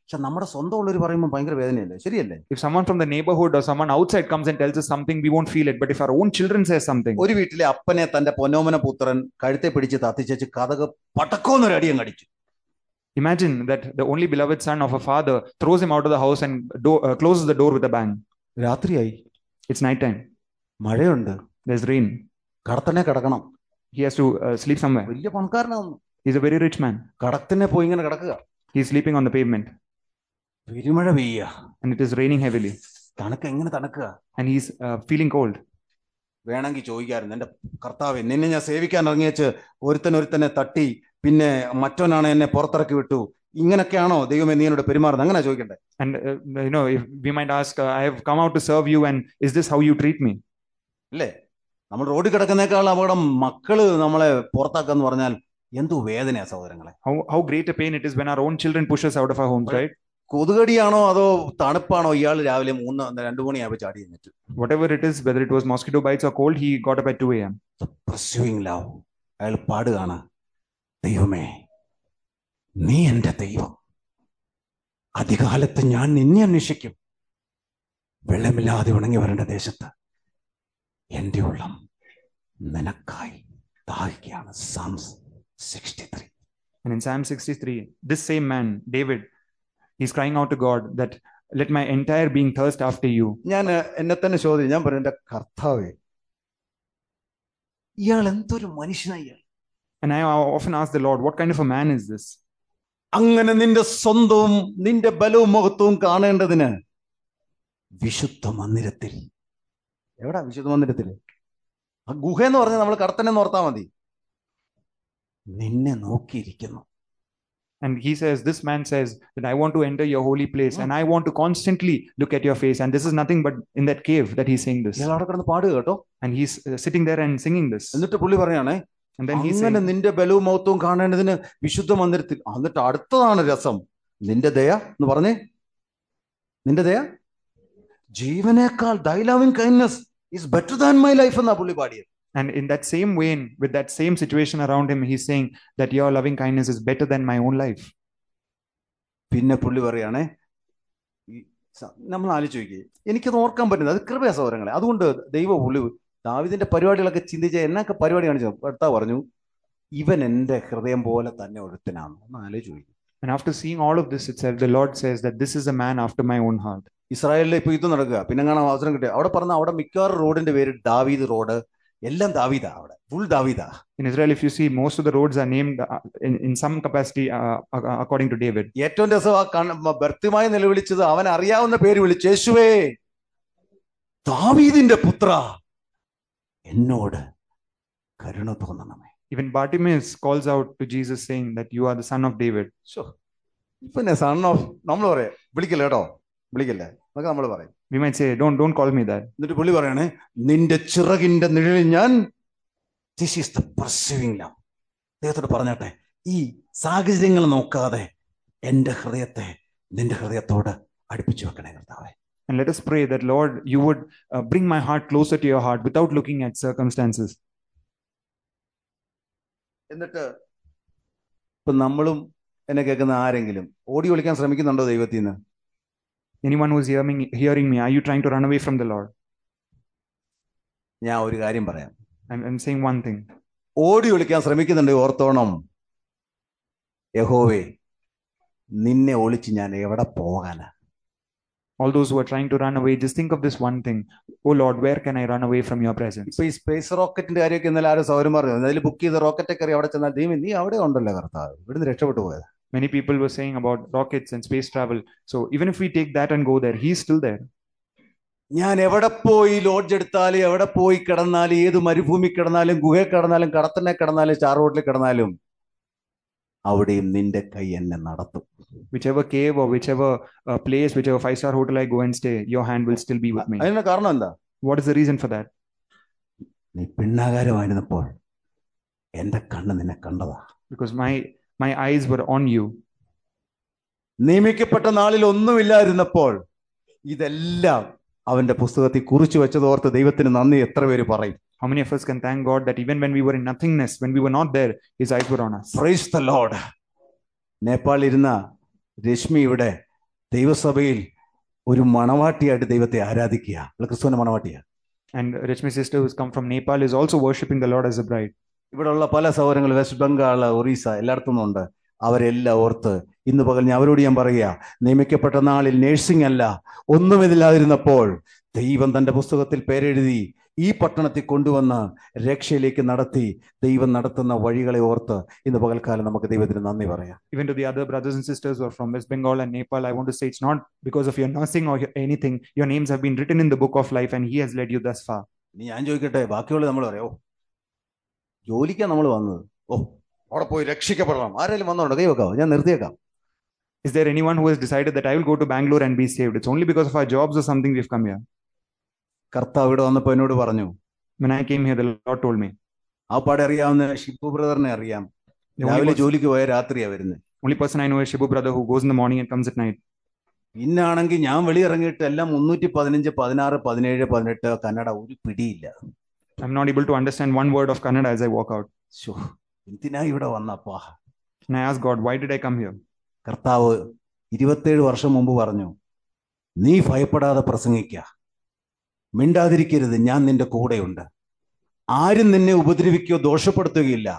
പക്ഷെ നമ്മുടെ സ്വന്തം ഉള്ളവർ പറയുമ്പോൾ ഭയങ്കര വേദനയല്ലേ ശരിയല്ലേ If someone from the neighborhood or someone outside comes and tells us something, we won't feel it. But if our own children say something, ഒരു വീട്ടിലെ അപ്പനെ തന്റെ പൊന്നോമന പുത്രൻ കഴുത്തെ പിടിച്ച് തത്തിച്ചു കഥക് പടക്കോന്നൊരു അടിയം കടിച്ചു imagine that the only beloved son of a father throws him out of the house and do- uh, closes the door with a bang. രാത്രിയായി It's nighttime. മഴയുണ്ട് There's rain. കടത്തനെ കിടക്കണം He has to uh, sleep somewhere. വലിയ പണക്കാരനാണ് He's a very rich man. കടത്തിനെ പോയി ഇങ്ങനെ കിടക്കുക He's sleeping on the pavement പെരുമഴ പെയ്യുക and it is raining heavily തണുക്ക എങ്ങനെ തണുക്കുക and he's uh, feeling cold. വേണമെങ്കിൽ ചോദിക്കായിരുന്നു എന്റെ കർത്താവ് നിന്നെ ഞാൻ സേവിക്കാൻ ഇറങ്ങിയച്ച് ഒരുത്തൻ ഒരുത്തനെ തട്ടി പിന്നെ മറ്റവനാണ് എന്നെ പുറത്തിറക്കി വിട്ടു ഇങ്ങനൊക്കെയാണോ ദൈവമേ നീ എന്നോട് പെരുമാറുന്നത് അങ്ങനെ ചോദിക്കണ്ടേ And uh, you know, if we might ask, uh, I have come out to serve you, and is this how you treat me? അല്ലേ നമ്മൾ റോഡിൽ കിടക്കുന്നേക്കാൾ അപകടം മക്കള് നമ്മളെ പുറത്താക്കാന്ന് പറഞ്ഞാൽ എന്തു വേദനയാ സഹോദരങ്ങളെ How how great a pain it is when our own children push us out of our homes, right? കൊതുകടിയാണോ അതോ തണുപ്പാണോ ഇയാൾ രാവിലെ മൂന്ന് രണ്ടു മണിയാകുമ്പോൾ ചാടി എന്നിട്ട് Whatever it is, whether it was mosquito bites or cold, he got up at 2 a.m. Pursuing love അയാൾ പാടുകയാണ് ദൈവമേ നീ എൻ്റെ ദൈവം അധികാലത്ത് ഞാൻ നിന്നെ അന്വേഷിക്കും വെള്ളമില്ലാതെ ഉണങ്ങി വരേണ്ട ദേശത്ത് എൻ്റെ ഉള്ളം നിനക്കായി ദാഹിക്കുകയാണ് Psalms sixty three And in Psalm 63, this same man, David, he's crying out to God that let my entire being thirst after you. ഞാൻ എന്നെ തന്നെ ചോദ്യം ഞാൻ പറയും എൻ്റെ കർത്താവേ ഇയാൾ എന്തൊരു മനുഷ്യനായി ഇയാൾ And I often ask the Lord, what kind of a man is this? അങ്ങനെ നിന്റെ സ്വന്തവും നിന്റെ ബലവും മഹത്വവും കാണേണ്ടതിന് വിശുദ്ധ മന്ദിരത്തിൽ എവിടാ വിശുദ്ധ മന്ദിരത്തിൽ ആ ഗുഹ എന്ന് പറഞ്ഞാൽ നമ്മൾ കർത്തനെ ഓർത്താ മതി നിന്നെ നോക്കിയിരിക്കുന്നു And he says, This man says that I want to enter your holy place and I want to constantly look at your face. And this is nothing but in that cave that he's saying this. ഇയാൾ അവിടെ കിടന്ന് പാടുക കേട്ടോ And he's uh, sitting there and singing this. എന്നിട്ട് പുള്ളി പറയാണേ And then he's അങ്ങനെ saying, നിന്റെ ബലവും മഹത്വവും കാണേണ്ടതിന് വിശുദ്ധ മന്ദിരത്തിൽ എന്നിട്ട് അടുത്തതാണ് രസം നിന്റെ ദയ എന്ന് പറഞ്ഞേ നിന്റെ ദയ ജീവനേക്കാൾ thy loving kindness is better than my life എന്നാ പുള്ളി പാടിയത് And in that same vein, with that same situation around him, he's saying that your loving kindness is better than my own life. പിന്നെ പുള്ളി പറയുകയാണേ ഈ സ- നമ്മൾ ആലോചിച്ച് നോക്കിയേ എനിക്കത് ഓർക്കാൻ പറ്റുന്നത് അത് കൃപയ സൗരങ്ങളെ അതുകൊണ്ട് ദൈവ പുള്ളി ദാവിദിന്റെ പരിപാടികളൊക്കെ ചിന്തിച്ച എന്നൊക്കെ പരിപാടി കാണിച്ചു ഭർത്താവ് പറഞ്ഞു ഇവൻ എൻ്റെ ഹൃദയം പോലെ തന്നെ ഒരുത്തനാണ് ഒന്ന് ആലോചിച്ച് നോക്കി And after seeing all of this itself, the Lord says that this is a man after my own heart. ഇസ്രായേലിൽ ഇപ്പൊ യുദ്ധം നടക്കുക പിന്നെ കാണാൻ അവസരം കിട്ടിയ അവിടെ പറഞ്ഞ അവിടെ മിക്കവാറും റോഡിന്റെ പേര് ദാവീദ് റോഡ് എല്ലാം ദാവീദാ അവിടെ ഫുൾ ദാവീദാ In Israel, if you see, most of the roads are named uh, in, in some capacity uh, uh, according to David. ഏറ്റവും രസം ആ കണ്ണ ഭർത്തിമായി നിലവിളിച്ചത് അവൻ അറിയാവുന്ന പേര് വിളിച്ചു യേശുവേ ദാവീദിന്റെ പുത്ര എന്നോട് കരുണ തോന്നണമേ Even Bartimaeus calls out to Jesus, saying that you are the son of David. ശോ, പിന്നെ സൺ ഓഫ് നമ്മൾ പറയാം വിളിക്കില്ല കേട്ടോ വിളിക്കില്ല എന്നൊക്കെ നമ്മൾ പറയും We might say, don't don't call me that. എന്നിട്ട് പുള്ളി പറയണേ നിന്റെ ചിറകിന്റെ നിഴലിൽ ഞാൻ this is the perceiving love ദൈവത്തോട് പറഞ്ഞാട്ടെ ഈ സാഹചര്യങ്ങൾ നോക്കാതെ എൻ്റെ ഹൃദയത്തെ നിന്റെ ഹൃദയത്തോട് അടുപ്പിച്ചു വെക്കണേ കർത്താവേ And let us pray that, Lord, you would uh, bring my heart closer to your heart without looking at circumstances. എന്നിട്ട് ഇപ്പൊ നമ്മളും എന്നെ കേൾക്കുന്ന ആരെങ്കിലും ഓടി ഒളിക്കാൻ ശ്രമിക്കുന്നുണ്ടോ ദൈവത്തിൽ നിന്ന് Anyone who's hearing, hearing me, are you trying to run away from the Lord? ഞാൻ ഒരു കാര്യം പറയാം I'm, I'm saying one thing. ഓടി ഒളിക്കാൻ ശ്രമിക്കുന്നുണ്ട് ഓർത്തോണം യഹോവേ നിന്നെ ഒളിച്ച് ഞാൻ എവിടെ പോകാനാ All those who are trying to run away, just think of this one thing. Oh Lord, where can I run away from your presence? ഇപ്പൊ ഈ സ്പേസ് റോക്കറ്റിന്റെ കാര്യമൊക്കെ ഇന്നലെ ആരും സൗരം പറഞ്ഞു അതിൽ ബുക്ക് ചെയ്ത റോക്കറ്റ് കയറി അവിടെ ചെന്നാൽ ദൈവം നീ അവിടെ ഉണ്ടല്ലോ കർത്താവ് ഇവിടുന്ന് രക്ഷപ്പെട്ടു പോയത് Many people were saying about rockets and space travel. So even if we take that and go there, he's still there. ഞാൻ എവിടെ പോയി ലോഡ്ജ് എടുത്താലും എവിടെ പോയി കിടന്നാലും ഏത് മരുഭൂമി കിടന്നാലും ഗുഹയിൽ കിടന്നാലും കടത്തന്നെ കിടന്നാലും സ്റ്റാർ റോഡിൽ കിടന്നാലും അവിടെയും നിന്റെ കൈ എന്നെ നടത്തും Whichever cave or whichever uh, place, whichever five star hotel I go and stay, your hand will still be with me. അതിന് കാരണം എന്താ What is the reason for that? നീ പിണ്ണാകാരമായിരുന്നപ്പോൾ എന്റെ കണ്ണ് നിന്നെ കണ്ടതാ Because my my eyes were on you. നിയമിക്കപ്പെട്ട നാളിൽ ഒന്നുമില്ലായിരുന്നപ്പോൾ ഇതെല്ലാം അവന്റെ പുസ്തകത്തിൽ കുറിച്ചു വെച്ചതോർത്ത് ദൈവത്തിന് നന്ദി എത്ര പേര് പറയും How many of us can thank God that even when we were in nothingness, when we were not there, His eyes were on us? Praise the Lord നേപ്പാളിൽ ഇരുന്ന രശ്മി ഇവിടെ ദൈവസഭയിൽ ഒരു മണവാട്ടിയായിട്ട് ദൈവത്തെ ആരാധിക്കുക അവള് ക്രിസ്തുവിന്റെ മണവാട്ടിയാ And Rachmi sister who's come from Nepal is also worshipping the Lord as a bride. ഇവിടെയുള്ള പല സൗകര്യങ്ങൾ വെസ്റ്റ് ബംഗാൾ ഒറീസ എല്ലായിടത്തും ഉണ്ട് അവരെല്ലാം ഓർത്ത് ഇന്ന് പകൽ ഞാൻ അവരോട് ഞാൻ പറയുക നിയമിക്കപ്പെട്ട നാളിൽ നേഴ്സിംഗ് അല്ല ഒന്നുമില്ലാതിരുന്നപ്പോൾ ദൈവം തന്റെ പുസ്തകത്തിൽ പേരെഴുതി ഈ പട്ടണത്തിൽ കൊണ്ടുവന്ന് രക്ഷയിലേക്ക് നടത്തി ദൈവം നടത്തുന്ന വഴികളെ ഓർത്ത് ഇന്ന് പകൽക്കാലം നമുക്ക് ദൈവത്തിന് നന്ദി പറയാം Even to the other brothers and sisters who are from West Bengal and Nepal, I want to say it's not because of your nursing or your- anything. Your names have been written in the book of life and He has led you thus far. ഇനി ഞാൻ ചോദിക്കട്ടെ ബാക്കിയുള്ള നമ്മൾ പറയാം ഓ ജോലിക്കാണ് നമ്മൾ വന്നത് ഓ അവിടെ പോയി രക്ഷിക്കപ്പെടണം ആരെങ്കിലും വന്നോണ്ടോ കൈവെക്കാവോ ഞാൻ നിർത്തിയേക്കാം Is there anyone who has decided that I will go to Bangalore and be saved? It's only because of our jobs or something we've come here. കർത്താവ് ഇവിടെ വന്നപ്പോൾ എന്നോട് പറഞ്ഞു When I came here, the Lord told me. ആ പാടെ അറിയാവുന്ന ഷിപ്പു ബ്രദറിനെ അറിയാം The only, രാവിലെ person, ജോലിക്ക് പോയ രാത്രിയാ വരുന്നത് only person I know is Shibu brother who goes in the morning and comes at night. പിന്നാണെങ്കിൽ ഞാൻ വെളിയിറങ്ങിയിട്ട് എല്ലാം മുന്നൂറ്റി പതിനഞ്ച് പതിനാറ് പതിനേഴ് പതിനെട്ട് കന്നഡ ഒരു പിടിയില്ല I'm not able to understand one word of Kannada as I walk out. ശോ, എന്തിനാ ഇവിടെ വന്നപ്പാ And I ask God, why did I come here? കർത്താവ് ഇരുപത്തേഴ് വർഷം മുമ്പ് പറഞ്ഞു നീ ഭയപ്പെടാതെ പ്രസംഗിക്ക മിണ്ടാതിരിക്കരുത് ഞാൻ നിന്റെ കൂടെയുണ്ട് ആരും നിന്നെ ഉപദ്രവിക്കുകയോ ദോഷപ്പെടുത്തുകയില്ല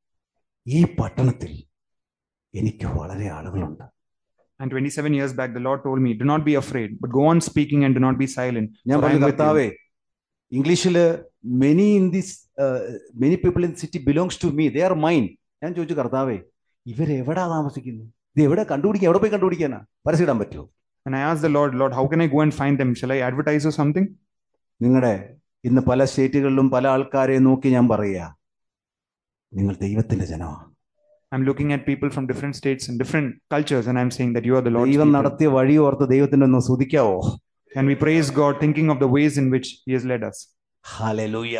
ഈ പട്ടണത്തിൽ എനിക്ക് വളരെ ആളുകളുണ്ട് And 27 years back, the Lord told me, do not be afraid, but go on speaking and do not be silent. ഞാൻ For I am പറഞ്ഞു with you. കർത്താവേ ഇംഗ്ലീഷില് many in this many people in city belongs to me they are mine ഞാൻ ചോദിച്ചു കർത്താവേ ഇവരെവിടാ താമസിക്കുന്നു ഇത് എവിടെ കണ്ടുപിടിക്കാൻ എവിടെ പോയി കണ്ടുപിടിക്കാനാ പരസ്യമിടാൻ പറ്റുമോ And I asked the Lord, Lord, how can I go and find them? Shall I advertise or something? നിങ്ങളുടെ ഇന്ന് പല സ്റ്റേറ്റുകളിലും പല ആൾക്കാരെ നോക്കി ഞാൻ പറയുക നിങ്ങൾ ദൈവത്തിന്റെ ജനമാണ് I'm looking at people from different states and different cultures, and I'm saying that you are the Lord's ദൈവം people. നടത്തിയ വഴി ഓർത്ത് ദൈവത്തിന്റെ ഒന്ന് സ്തുതിക്കാവോ And we praise God, thinking of the ways in which He has led us. ഹലലൂയ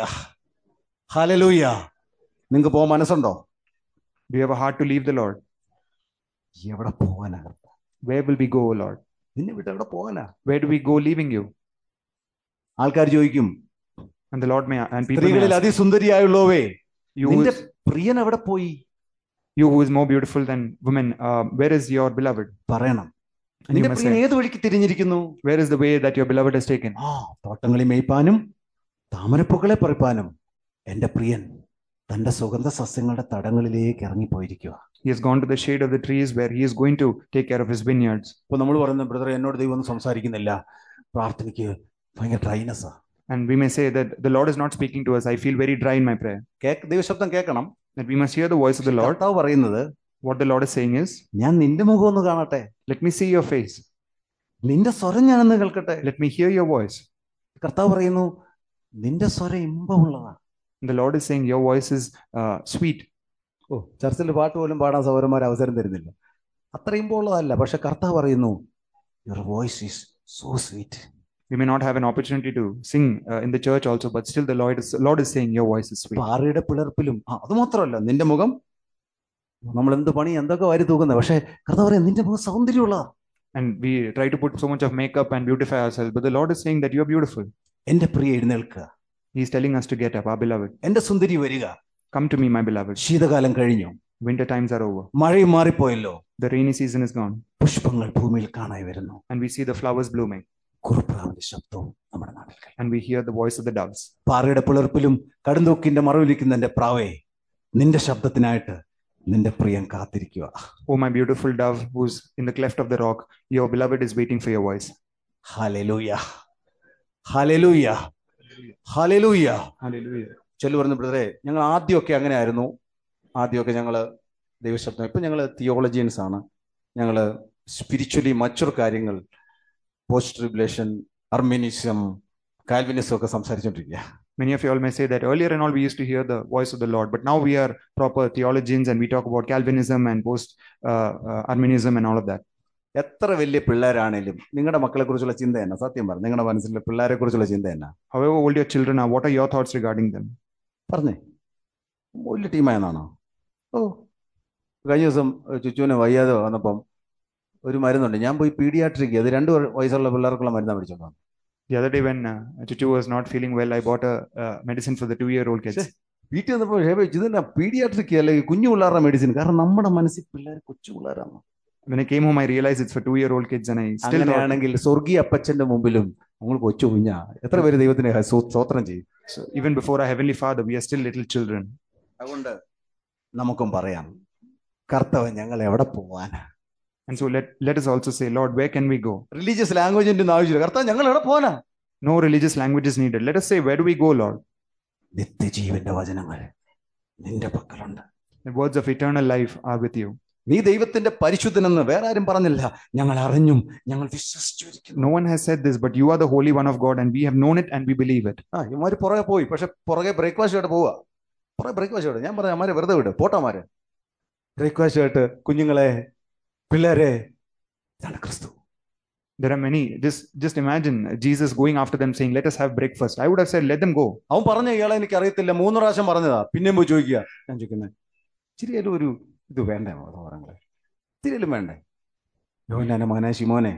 ഹലലൂയ നിങ്ങൾക്ക് പോകാൻ മനസ്സുണ്ടോ Do you have a heart to leave the Lord? എവിടെ പോകാനാ Where will we go, O Lord? നിന്നെ വിട്ട് എവിടെ പോകാനാ Where do we go leaving you? ആൾക്കാർ ചോദിക്കും And the Lord may, and people may സ്ത്രീകളിൽ ask, അതിസുന്ദരിയായുള്ളവേ you who, നിന്റെ is, പ്രിയൻ എവിടെ പോയി you who is more beautiful than women, uh, where is your beloved? പറയണം And you നിന്റെ must പ്രിയൻ say, ഏത് വഴിക്ക് തിരിഞ്ഞിരിക്കുന്നു where is the way that your beloved has taken? ആ തോട്ടങ്ങളിൽ മേയ്പ്പാനും താമരപ്പൂക്കളെ പറിപ്പാനും എന്റെ പ്രിയൻ തന്റെ സുഗന്ധ സസ്യങ്ങളുടെ തടങ്ങളിലേക്ക് ഇറങ്ങിപ്പോയിരിക്കുക He has gone to the shade of the trees where he is going to take care of his vineyards. ഇപ്പൊ നമ്മൾ പറയുന്ന ബ്രദർ എന്നോട് ദൈവം ഒന്നും സംസാരിക്കുന്നില്ല പ്രാർത്ഥനയ്ക്ക് ഭയങ്കര ഡ്രൈനസ്സാ And we may say that the Lord is not speaking to us. I feel very dry in my prayer. കേക്ക് ദൈവശബ്ദം കേൾക്കണം That we must hear the voice of the Lord. കർത്താവ് പറയുന്നത് What the Lord is saying is, ഞാൻ നിന്റെ മുഖം ഒന്ന് കാണട്ടെ Let me see your face. നിന്റെ സ്വരം ഞാനൊന്ന് കേൾക്കട്ടെ Let me hear your voice. കർത്താവ് പറയുന്നു നിന്റെ സ്വരം ഇമ്പമുള്ളതാ And the Lord is saying, Your voice is uh, sweet. ഓ ചർച്ചിൽ പാട്ട് പോലും പാടാൻ സൗരന്മാർ അവസരം തരുന്നില്ല അത്ര ഇമ്പമുള്ളതല്ല പക്ഷെ കർത്താവ് പറയുന്നു your voice is so sweet We may not have an opportunity to sing uh, in the church also, but still the Lord is, Lord is saying, Your voice is sweet. പാറയുടെ പിളർപ്പിലും ആ അത് മാത്രമല്ല നിന്റെ മുഖം നമ്മൾ എന്ത് പണി എന്തൊക്കെ വാരി തൂക്കുന്നത് പക്ഷെ കർത്താവ് പറയാം നിന്റെ മുഖം സൗന്ദര്യമുള്ളതാ And we try to put so much of makeup and beautify ourselves, but the Lord is saying that you are beautiful. എന്റെ പ്രിയ എഴുന്നേൽക്കുക He is telling us to get up, our beloved. എന്റെ സുന്ദരി വരിക Come to me, my beloved. ശീതകാലം കഴിഞ്ഞു Winter times are over. മഴയും മാറിപ്പോയല്ലോ The rainy season is gone, പുഷ്പങ്ങൾ ഭൂമിയിൽ കാണായി വരുന്നു and we see the flowers blooming, കുറുപ്രാവിന്റെ ശബ്ദവും നമ്മുടെ നാട്ടിൽ കേൾക്കാം. and we hear the voice of the doves. പാറയുടെ പിളർപ്പിലും കടുന്തൂക്കിന്റെ മറവിലിരിക്കുന്ന എന്റെ പ്രാവേ നിന്റെ ശബ്ദത്തിനായിട്ട് നിന്റെ പ്രിയൻ കാത്തിരിക്കുക Oh, my beautiful dove, who's in the cleft of the rock, your beloved is waiting for your voice. Hallelujah hallelujah hallelujah Hallelujah. ചെല്ലു പറഞ്ഞു ബ്രദറെ ഞങ്ങൾ ആദ്യമൊക്കെ അങ്ങനെ ആയിരുന്നു ആദ്യമൊക്കെ ഞങ്ങൾ ദൈവശബ്ദം ഇപ്പം ഞങ്ങൾ തിയോളജിയൻസ് ആണ് ഞങ്ങൾ സ്പിരിച്വലി മറ്റൊരു കാര്യങ്ങൾ പോസ്റ്റ് ട്രിബുലേഷൻ അർമീനിസം കാൽവിനിസം ഒക്കെ സംസാരിച്ചുകൊണ്ടിരിക്കുക Many of you all may say that earlier and all we used to hear the voice of the Lord, but now we are proper theologians and we talk about Calvinism and post uh, uh, Arminianism and all of that. എത്ര വലിയ പിള്ളേരാണേലും നിങ്ങളുടെ മക്കളെ കുറിച്ചുള്ള ചിന്ത എന്നാ സത്യം പറഞ്ഞു നിങ്ങളുടെ മനസ്സിലെ പിള്ളേരെ കുറിച്ചുള്ള ചിന്ത എന്നാ However old your children are, what are your thoughts regarding them? പറഞ്ഞേ വലിയ ടീമായെന്നാണോ ഓ കഴിഞ്ഞ ദിവസം ചുച്ചുവിന് വയ്യാതെ വന്നപ്പം ഒരു മരുന്നുണ്ട് ഞാൻ പോയി പീഡിയാട്രിക്ക് അത് രണ്ട് വയസ്സുള്ള പിള്ളേർക്കുള്ള മരുന്നാണ് മേടിച്ചോണ്ട് വന്നത്. The other day when uh, Chuchu was not feeling well, I bought a uh, medicine for the two-year-old kids. Sure. വീട്ടിൽ വന്നപ്പോൾ ഹേബ ഇതെന്നാ പീഡിയാട്രിക്ക് അല്ലെങ്കിൽ കുഞ്ഞു പിള്ളേരുടെ മെഡിസിൻ കാരണം നമ്മുടെ മനസ്സിൽ പിള്ളേർ കൊച്ചു പിള്ളേരാണ് When I came home, I realized it's for two year old kids, and I still thought, അങ്ങനെയാണെങ്കിൽ സ്വർഗീയ അപ്പച്ചന്റെ മുമ്പിലും നമ്മൾ കൊച്ചു കുഞ്ഞാ എത്ര പേര് ദൈവത്തിന് സ്തോ- സ്തോത്രം ചെയ്യും so even before our Heavenly Father, we are still little children. അതുകൊണ്ട് നമുക്കും പറയാം കർത്തവൻ ഞങ്ങൾ എവിടെ പോവാൻ And so let, let us also say, Lord, where can we go? Religious ലാംഗ്വേജിന്റെ ഒന്നും ആവശ്യമില്ല കർത്താവ് ഞങ്ങൾ എവിടെ പോവാനാ No religious language is needed. Let us say, where do we go, Lord? നിത്യജീവന്റെ വചനങ്ങൾ നിന്റെ പക്കലുണ്ട് The words of eternal life are with you. നീ ദൈവത്തിന്റെ പരിശുദ്ധനെന്ന് വേറെ ആരും പറഞ്ഞില്ല ഞങ്ങൾ അറിഞ്ഞും ഞങ്ങൾ വിശ്വസിച്ചിരിക്കുന്നു No one has said this, but you are the Holy One of God, and we have known it and we believe it. ആ ഇമാര് പുറകെ പോയി പക്ഷെ പുറകെ ബ്രേക്ക്ഫാസ്റ്റ് ആയിട്ട് പോവുക പുറകെ ബ്രേക്ക്ഫാസ്റ്റ് ആയിട്ട് ഞാൻ പറഞ്ഞ അമാരെ വെറുതെ വിട് പോട്ടമാര് ബ്രേക്ക്ഫാസ്റ്റ് ആയിട്ട് കുഞ്ഞുങ്ങളെ പിള്ളേരെ ഇതാണ് ക്രിസ്തു There are many. Just just imagine Jesus going after them saying, Let us have breakfast. I would have said, Let them go. അവൻ പറഞ്ഞ ഇയാളെ എനിക്ക് അറിയത്തില്ല മൂന്ന് പ്രാവശ്യം പറഞ്ഞതാ പിന്നെയും പോയി ചോദിക്കുക ഞാൻ ചോദിക്കുന്നത് ഇച്ചിരിയാലും ഒരു ഇത് വേണ്ടേ സഹോദരങ്ങളെ ഇത്തിരിയാലും വേണ്ടേ യോഹന്നാന്റെ മകനെ ശിമോനെ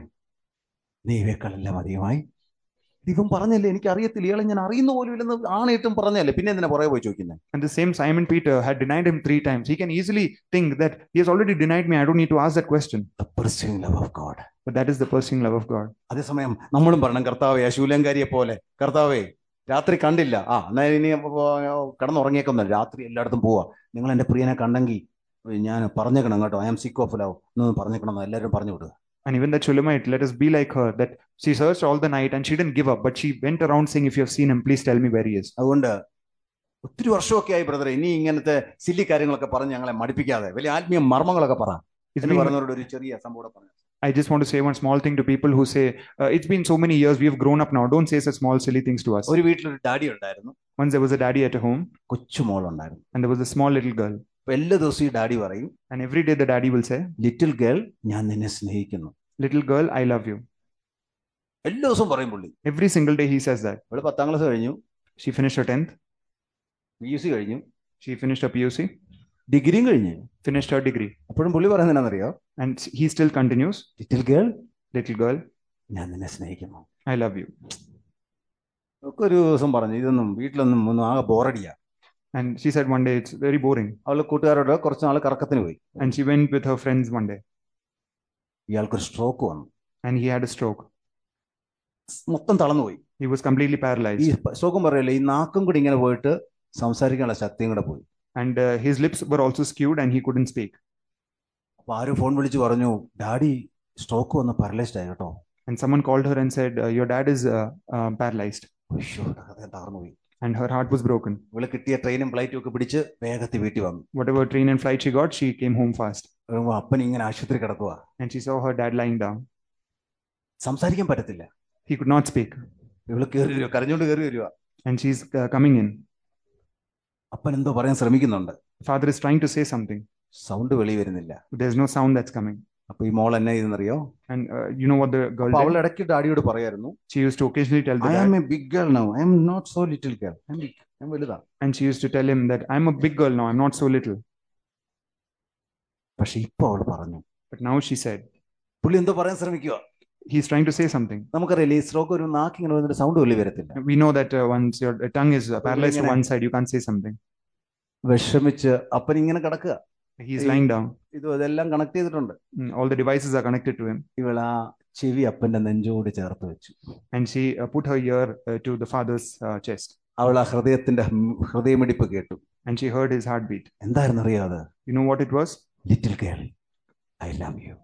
നീ ഇവയെക്കാളെല്ലാം അധികമായി ഇവൻ പറഞ്ഞല്ലേ എനിക്ക് അറിയത്തില്ല ഇയാളെ ഞാൻ അറിയുന്ന പോലും ഇല്ലെന്ന് ആണയിട്ടും പറഞ്ഞല്ലേ പിന്നെ എന്തിനാ പുറകെ പോയി ചോദിക്കുന്നത് And the same Simon Peter had denied him three times. He can easily think that he has already denied me. I don't need to ask that question. The pursuing love of God. But that is the pursuing love of God. അതേസമയം നമ്മളും പറയണം കർത്താവെ ആ ശൂലങ്കാരിയെ പോലെ കർത്താവേ രാത്രി കണ്ടില്ല ആ എന്നാ ഇനി കടന്നുറങ്ങിയേക്കൊന്നും രാത്രി എല്ലായിടത്തും പോവാ നിങ്ങൾ എൻ്റെ പ്രിയനെ കണ്ടെങ്കിൽ ഞാൻ പറഞ്ഞേക്കണം കേട്ടോ ഐ ആം സിക്ക് ഓഫ് ലവ് എന്നൊന്ന് പറഞ്ഞേക്കണം എന്ന് എല്ലാവരും പറഞ്ഞു വിടുക And even that Shulamite, let us be like her, that she searched all the night and she didn't give up, but she went around saying, If you have seen him, please tell me where he is. അതുകൊണ്ട് ഒത്തിരി വർഷമൊക്കെ ആയി ബ്രദറെ ഇനി ഇങ്ങനത്തെ silly കാര്യങ്ങളൊക്കെ പറഞ്ഞ് ഞങ്ങളെ മടുപ്പിക്കാതെ വലിയ ആത്മീയ മർമ്മങ്ങളൊക്കെ പറ It's എന്ന് been, പറയുന്നവരോട് ഒരു ചെറിയ സംഭവം കൂടെ പറഞ്ഞു I just want to say one small thing to people who say, uh, It's been so many years, we have grown up now. Don't say such small, silly things to us. ഒരു വീട്ടിലൊരു daddy ഉണ്ടായിരുന്നു Once there was a daddy at a home, കൊച്ചു മോളുണ്ടായിരുന്നു and there was a small little girl. അപ്പൊ എല്ലാ ദിവസവും ഈ daddy പറയും And every day the daddy will say, little girl ഞാൻ നിന്നെ സ്നേഹിക്കുന്നു Little girl, I love you. എല്ലാ ദിവസവും പറയും പുള്ളി Every single day he says that. ഇവിടെ പത്താം ക്ലാസ് കഴിഞ്ഞു She finished her 10th, PUC യു സി കഴിഞ്ഞു she finished her PUC, ഡിഗ്രിയും കഴിഞ്ഞു finished her degree. അപ്പോഴും പുള്ളി പറയുന്നതിനാണെന്നറിയോ And he still continues, little girl Little girl, ഞാൻ നിന്നെ സ്നേഹിക്കുന്നു I love you. ഒക്കെ ഒരു ദിവസം പറഞ്ഞു ഇതൊന്നും വീട്ടിലൊന്നും ഒന്നും ആകെ ബോറടിയാ And she said one day, It's very boring. അവള് കൂട്ടുകാരോട് കുറച്ച് നാൾ കറക്കത്തിന് പോയി And she went with her friends one day, ഇയാൾക്കൊരു സ്ട്രോക്ക് വന്നു and he had a stroke. മൊത്തം തളർന്നുപോയി He was completely ഈ paralyzed. സ്ട്രോക്കും പറയല്ലേ ഈ നാക്കും കൂടി ഇങ്ങനെ പോയിട്ട് സംസാരിക്കാനുള്ള ശക്തിയും കൂടെ പോയി And uh, his lips were also skewed, and he couldn't speak. അപ്പൊ ആരും ഫോൺ വിളിച്ച് പറഞ്ഞു ഡാഡി സ്ട്രോക്ക് വന്ന് പാരലൈസ്ഡ് ആയി കേട്ടോ And someone called her and said, uh, Your dad is uh, uh, paralyzed. ഉയ്യോ, ഹൃദയം തകർന്നു പോയി And her heart was broken. ഇവള് കിട്ടിയ ട്രെയിനും ഫ്ലൈറ്റും ഒക്കെ പിടിച്ച് വേഗത്തിൽ വീട്ടിൽ വന്നു Whatever train and flight she got, she came home fast. വരുമ്പോ അപ്പൻ ഇങ്ങനെ ആശുപത്രി കിടക്കുക And she saw her dad lying down. സംസാരിക്കാൻ പറ്റത്തില്ല He could not speak. ഇവള് കയറി വരിക കരഞ്ഞോണ്ട് കയറി വരിക And she's uh, coming in. അപ്പൻ എന്തോ പറയാൻ ശ്രമിക്കുന്നുണ്ട് Father is trying to say something. Sound വെളി വരുന്നില്ല But there's no sound that's coming. അപ്പൊ ഈ മോൾ എന്നെ ഇതെന്നറിയോ And uh, you know what the girl അപ്പൊ അവൾ did? ഇടയ്ക്ക് ഡാഡിയോട് പറയായിരുന്നു She used to occasionally tell the I dad, am a big girl now I am not so little girl ഞാൻ വലുതാ and she used to tell him that I'm a big girl now, I'm not so little. പക്ഷെ ഇപ്പൊ അവൾ പറഞ്ഞു But now she said, പുള്ളി എന്തോ പറയാൻ ശ്രമിക്കുക he's trying to say something. നമുക്കറിയില്ല ഈ സ്ട്രോക്ക് ഒരു നാക്ക് ഇങ്ങനെ വന്നിട്ട് സൗണ്ട് വെളി വരത്തില്ല We know that uh, once your tongue is uh, paralyzed to ഇങ്ങനെ- one side, you can't say something. വിഷമിച്ച് അപ്പൻ ഇങ്ങനെ കിടക്കുക He's ഈ- lying down. ഇത് ഇതെല്ലാം കണക്ട് ചെയ്തിട്ടുണ്ട് Mm, All the devices are connected to him. ഇവൾ ആ ചെവി അപ്പന്റെ നെഞ്ചോട് ചേർത്ത് വെച്ചു And she uh, put her ear uh, to the father's uh, chest. അവൾ ആ ഹൃദയത്തിന്റെ ഹം- ഹൃദയമിടിപ്പ് കേട്ടു And she heard his heartbeat. എന്തായിരുന്നു അറിയാതെ You know what it was? Little girl I love you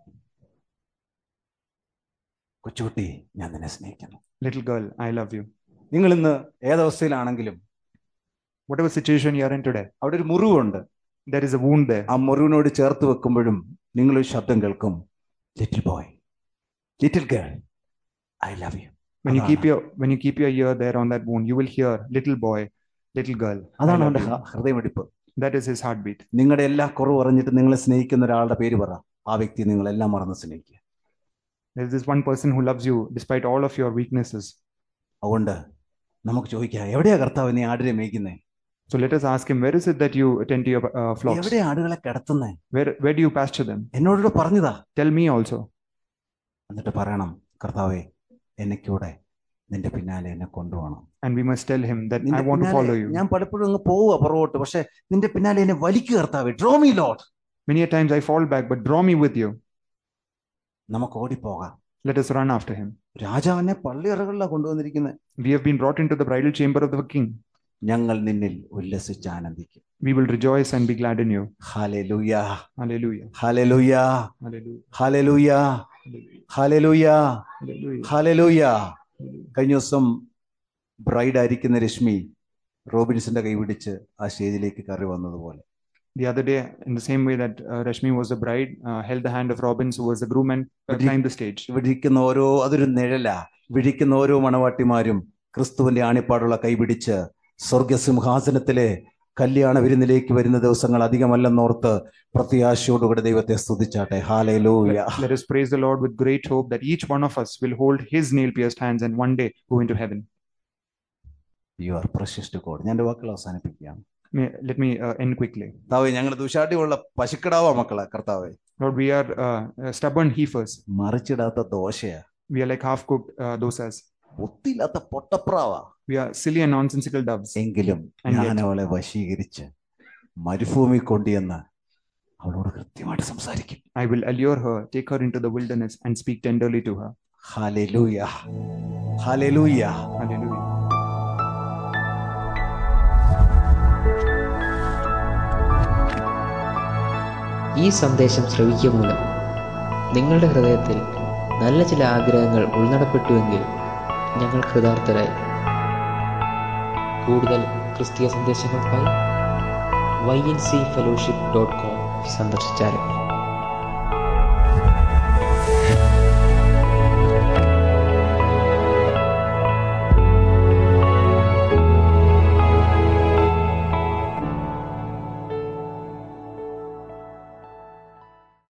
കൊച്ചുകുട്ടി ഞാൻ നിന്നെ സ്നേഹിക്കുന്നു Little girl, I love you. നിങ്ങൾ ഇന്ന് ഏതവസ്ഥയിലാണെങ്കിലും Whatever situation you are in today, അവിടെ ഒരു മുറിവുണ്ട് there is a wound there. ആ മുറിവിനോട് ചേർത്ത് വെക്കുമ്പോഴും നിങ്ങളൊരു ശബ്ദം കേൾക്കും little boy little girl I love you When you അതാണ്. keep your when you keep your ear there on that wound, you will hear little boy, little girl. I അതാണ് love അവന്റെ you." ഹ- ഹൃദയമിടിപ്പ് That is his heartbeat. നിങ്ങളുടെ എല്ലാ കുറവ് അറിഞ്ഞിട്ട് നിങ്ങളെ സ്നേഹിക്കുന്ന ഒരാളുടെ പേര് പറ ആ വ്യക്തി നിങ്ങളെല്ലാം മറന്ന് സ്നേഹിക്കുക There's this one person who loves you despite all of your weaknesses. അതുകൊണ്ട് നമുക്ക് ചോദിക്കാം എവിടെയാ കർത്താവ് നീ ആടിനെ മേയ്ക്കുന്നേ So let us ask him, where is it that you attend to your uh, flocks? എവിടെ ആടുകളെ കിടത്തുന്നേ Where where do you pasture them? എന്നോട് പറഞ്ഞതാ Tell me also. എന്നിട്ട് പറയണം കർത്താവേ എനിക്കൂടെ നിന്റെ പിന്നാലെ എന്നെ കൊണ്ടുപോകണം And we must tell him that നിന്റെ I want to പിന്നാലെ follow you. ഞാൻ പലപ്പോഴും അങ്ങ് പോവുക പുറകോട്ട് പക്ഷെ നിന്റെ പിന്നാലെ എന്നെ വലിക്കുക കർത്താവേ draw me Lord Many a times I fall back, but draw me with you. നമുക്ക് ഓടിപ്പോകാം Let us run after him. രാജാവിനെ പള്ളിയറകളിലാണ് കൊണ്ടുവന്നിരിക്കുന്നത് We have been brought into the bridal chamber of the king. ഞങ്ങൾ നിന്നിൽ ഉല്ലസിച്ച് ആനന്ദിക്കും We will rejoice and be glad in you. Hallelujah Hallelujah. Hallelujah Hallelujah. Hallelujah Hallelujah. Hallelujah Hallelujah. Hallelujah Hallelujah. കഴിഞ്ഞ ദിവസം bride ആയിരിക്കുന്ന രശ്മി റോബിൻസിന്റെ കൈ പിടിച്ച് ആ സ്റ്റേജിലേക്ക് കയറി വന്നതുപോലെ The other day, in the same way that uh, Rashmi was the bride, uh, held the hand of Robbins, who was the groom, and uh, But he- climbed the stage. ഇവിടെ ഇരിക്കുന്ന ഓരോ അതൊരു നിഴല വിഴിക്കുന്ന ഓരോ മണവാട്ടിമാരും ക്രിസ്തുവിന്റെ ആണിപ്പാടുള്ള കൈപിടിച്ച് സ്വർഗസിംഹാസനത്തിലെ കല്യാണ വിരുന്നിലേക്ക് വരുന്ന ദിവസങ്ങൾ അധികമല്ലെന്നോർത്ത് പ്രത്യാശയോടുകൂടെ ദൈവത്തെ സ്തുതിച്ചാട്ടെ hallelujah Let us praise the Lord with great hope that each one of us will hold his nail pierced hands and one day go into heaven. You are പ്രശിഷ്ട കോഡ് ഞാൻ എൻ്റെ വാക്കുകൾ അവസാനിപ്പിക്കുകയാണ് May, let me uh, end quickly. കർത്താവെ ഞങ്ങൾ ദുശാട്ടിയുള്ള പശുക്കിടാവാ മക്കളെ കർത്താവെ Lord, we are uh, uh, stubborn heifers. മറിച്ചിടാത്ത ദോശയാ We are like half cooked uh, dosas. ഒത്തില്ലാത്ത പൊട്ടപ്രാവാ We are silly and nonsensical doves. എങ്കിലും And yet- ഞാൻ അവളെ വശീകരിച്ച് മരുഭൂമി കൊണ്ടുവന്ന് അവളോട് കൃത്യമായിട്ട് സംസാരിക്കും I will allure her, take her into the wilderness, and speak tenderly to her. Hallelujah hallelujah Hallelujah. ഈ സന്ദേശം ശ്രവിക്കുക മൂലം നിങ്ങളുടെ ഹൃദയത്തിൽ നല്ല ചില ആഗ്രഹങ്ങൾ ഉൾനടപ്പെട്ടുവെങ്കിൽ ഞങ്ങൾ കൃതാർത്ഥരായി കൂടുതൽ ക്രിസ്തീയ സന്ദേശങ്ങൾക്കായി Y N C fellowship dot com സന്ദർശിച്ചാലും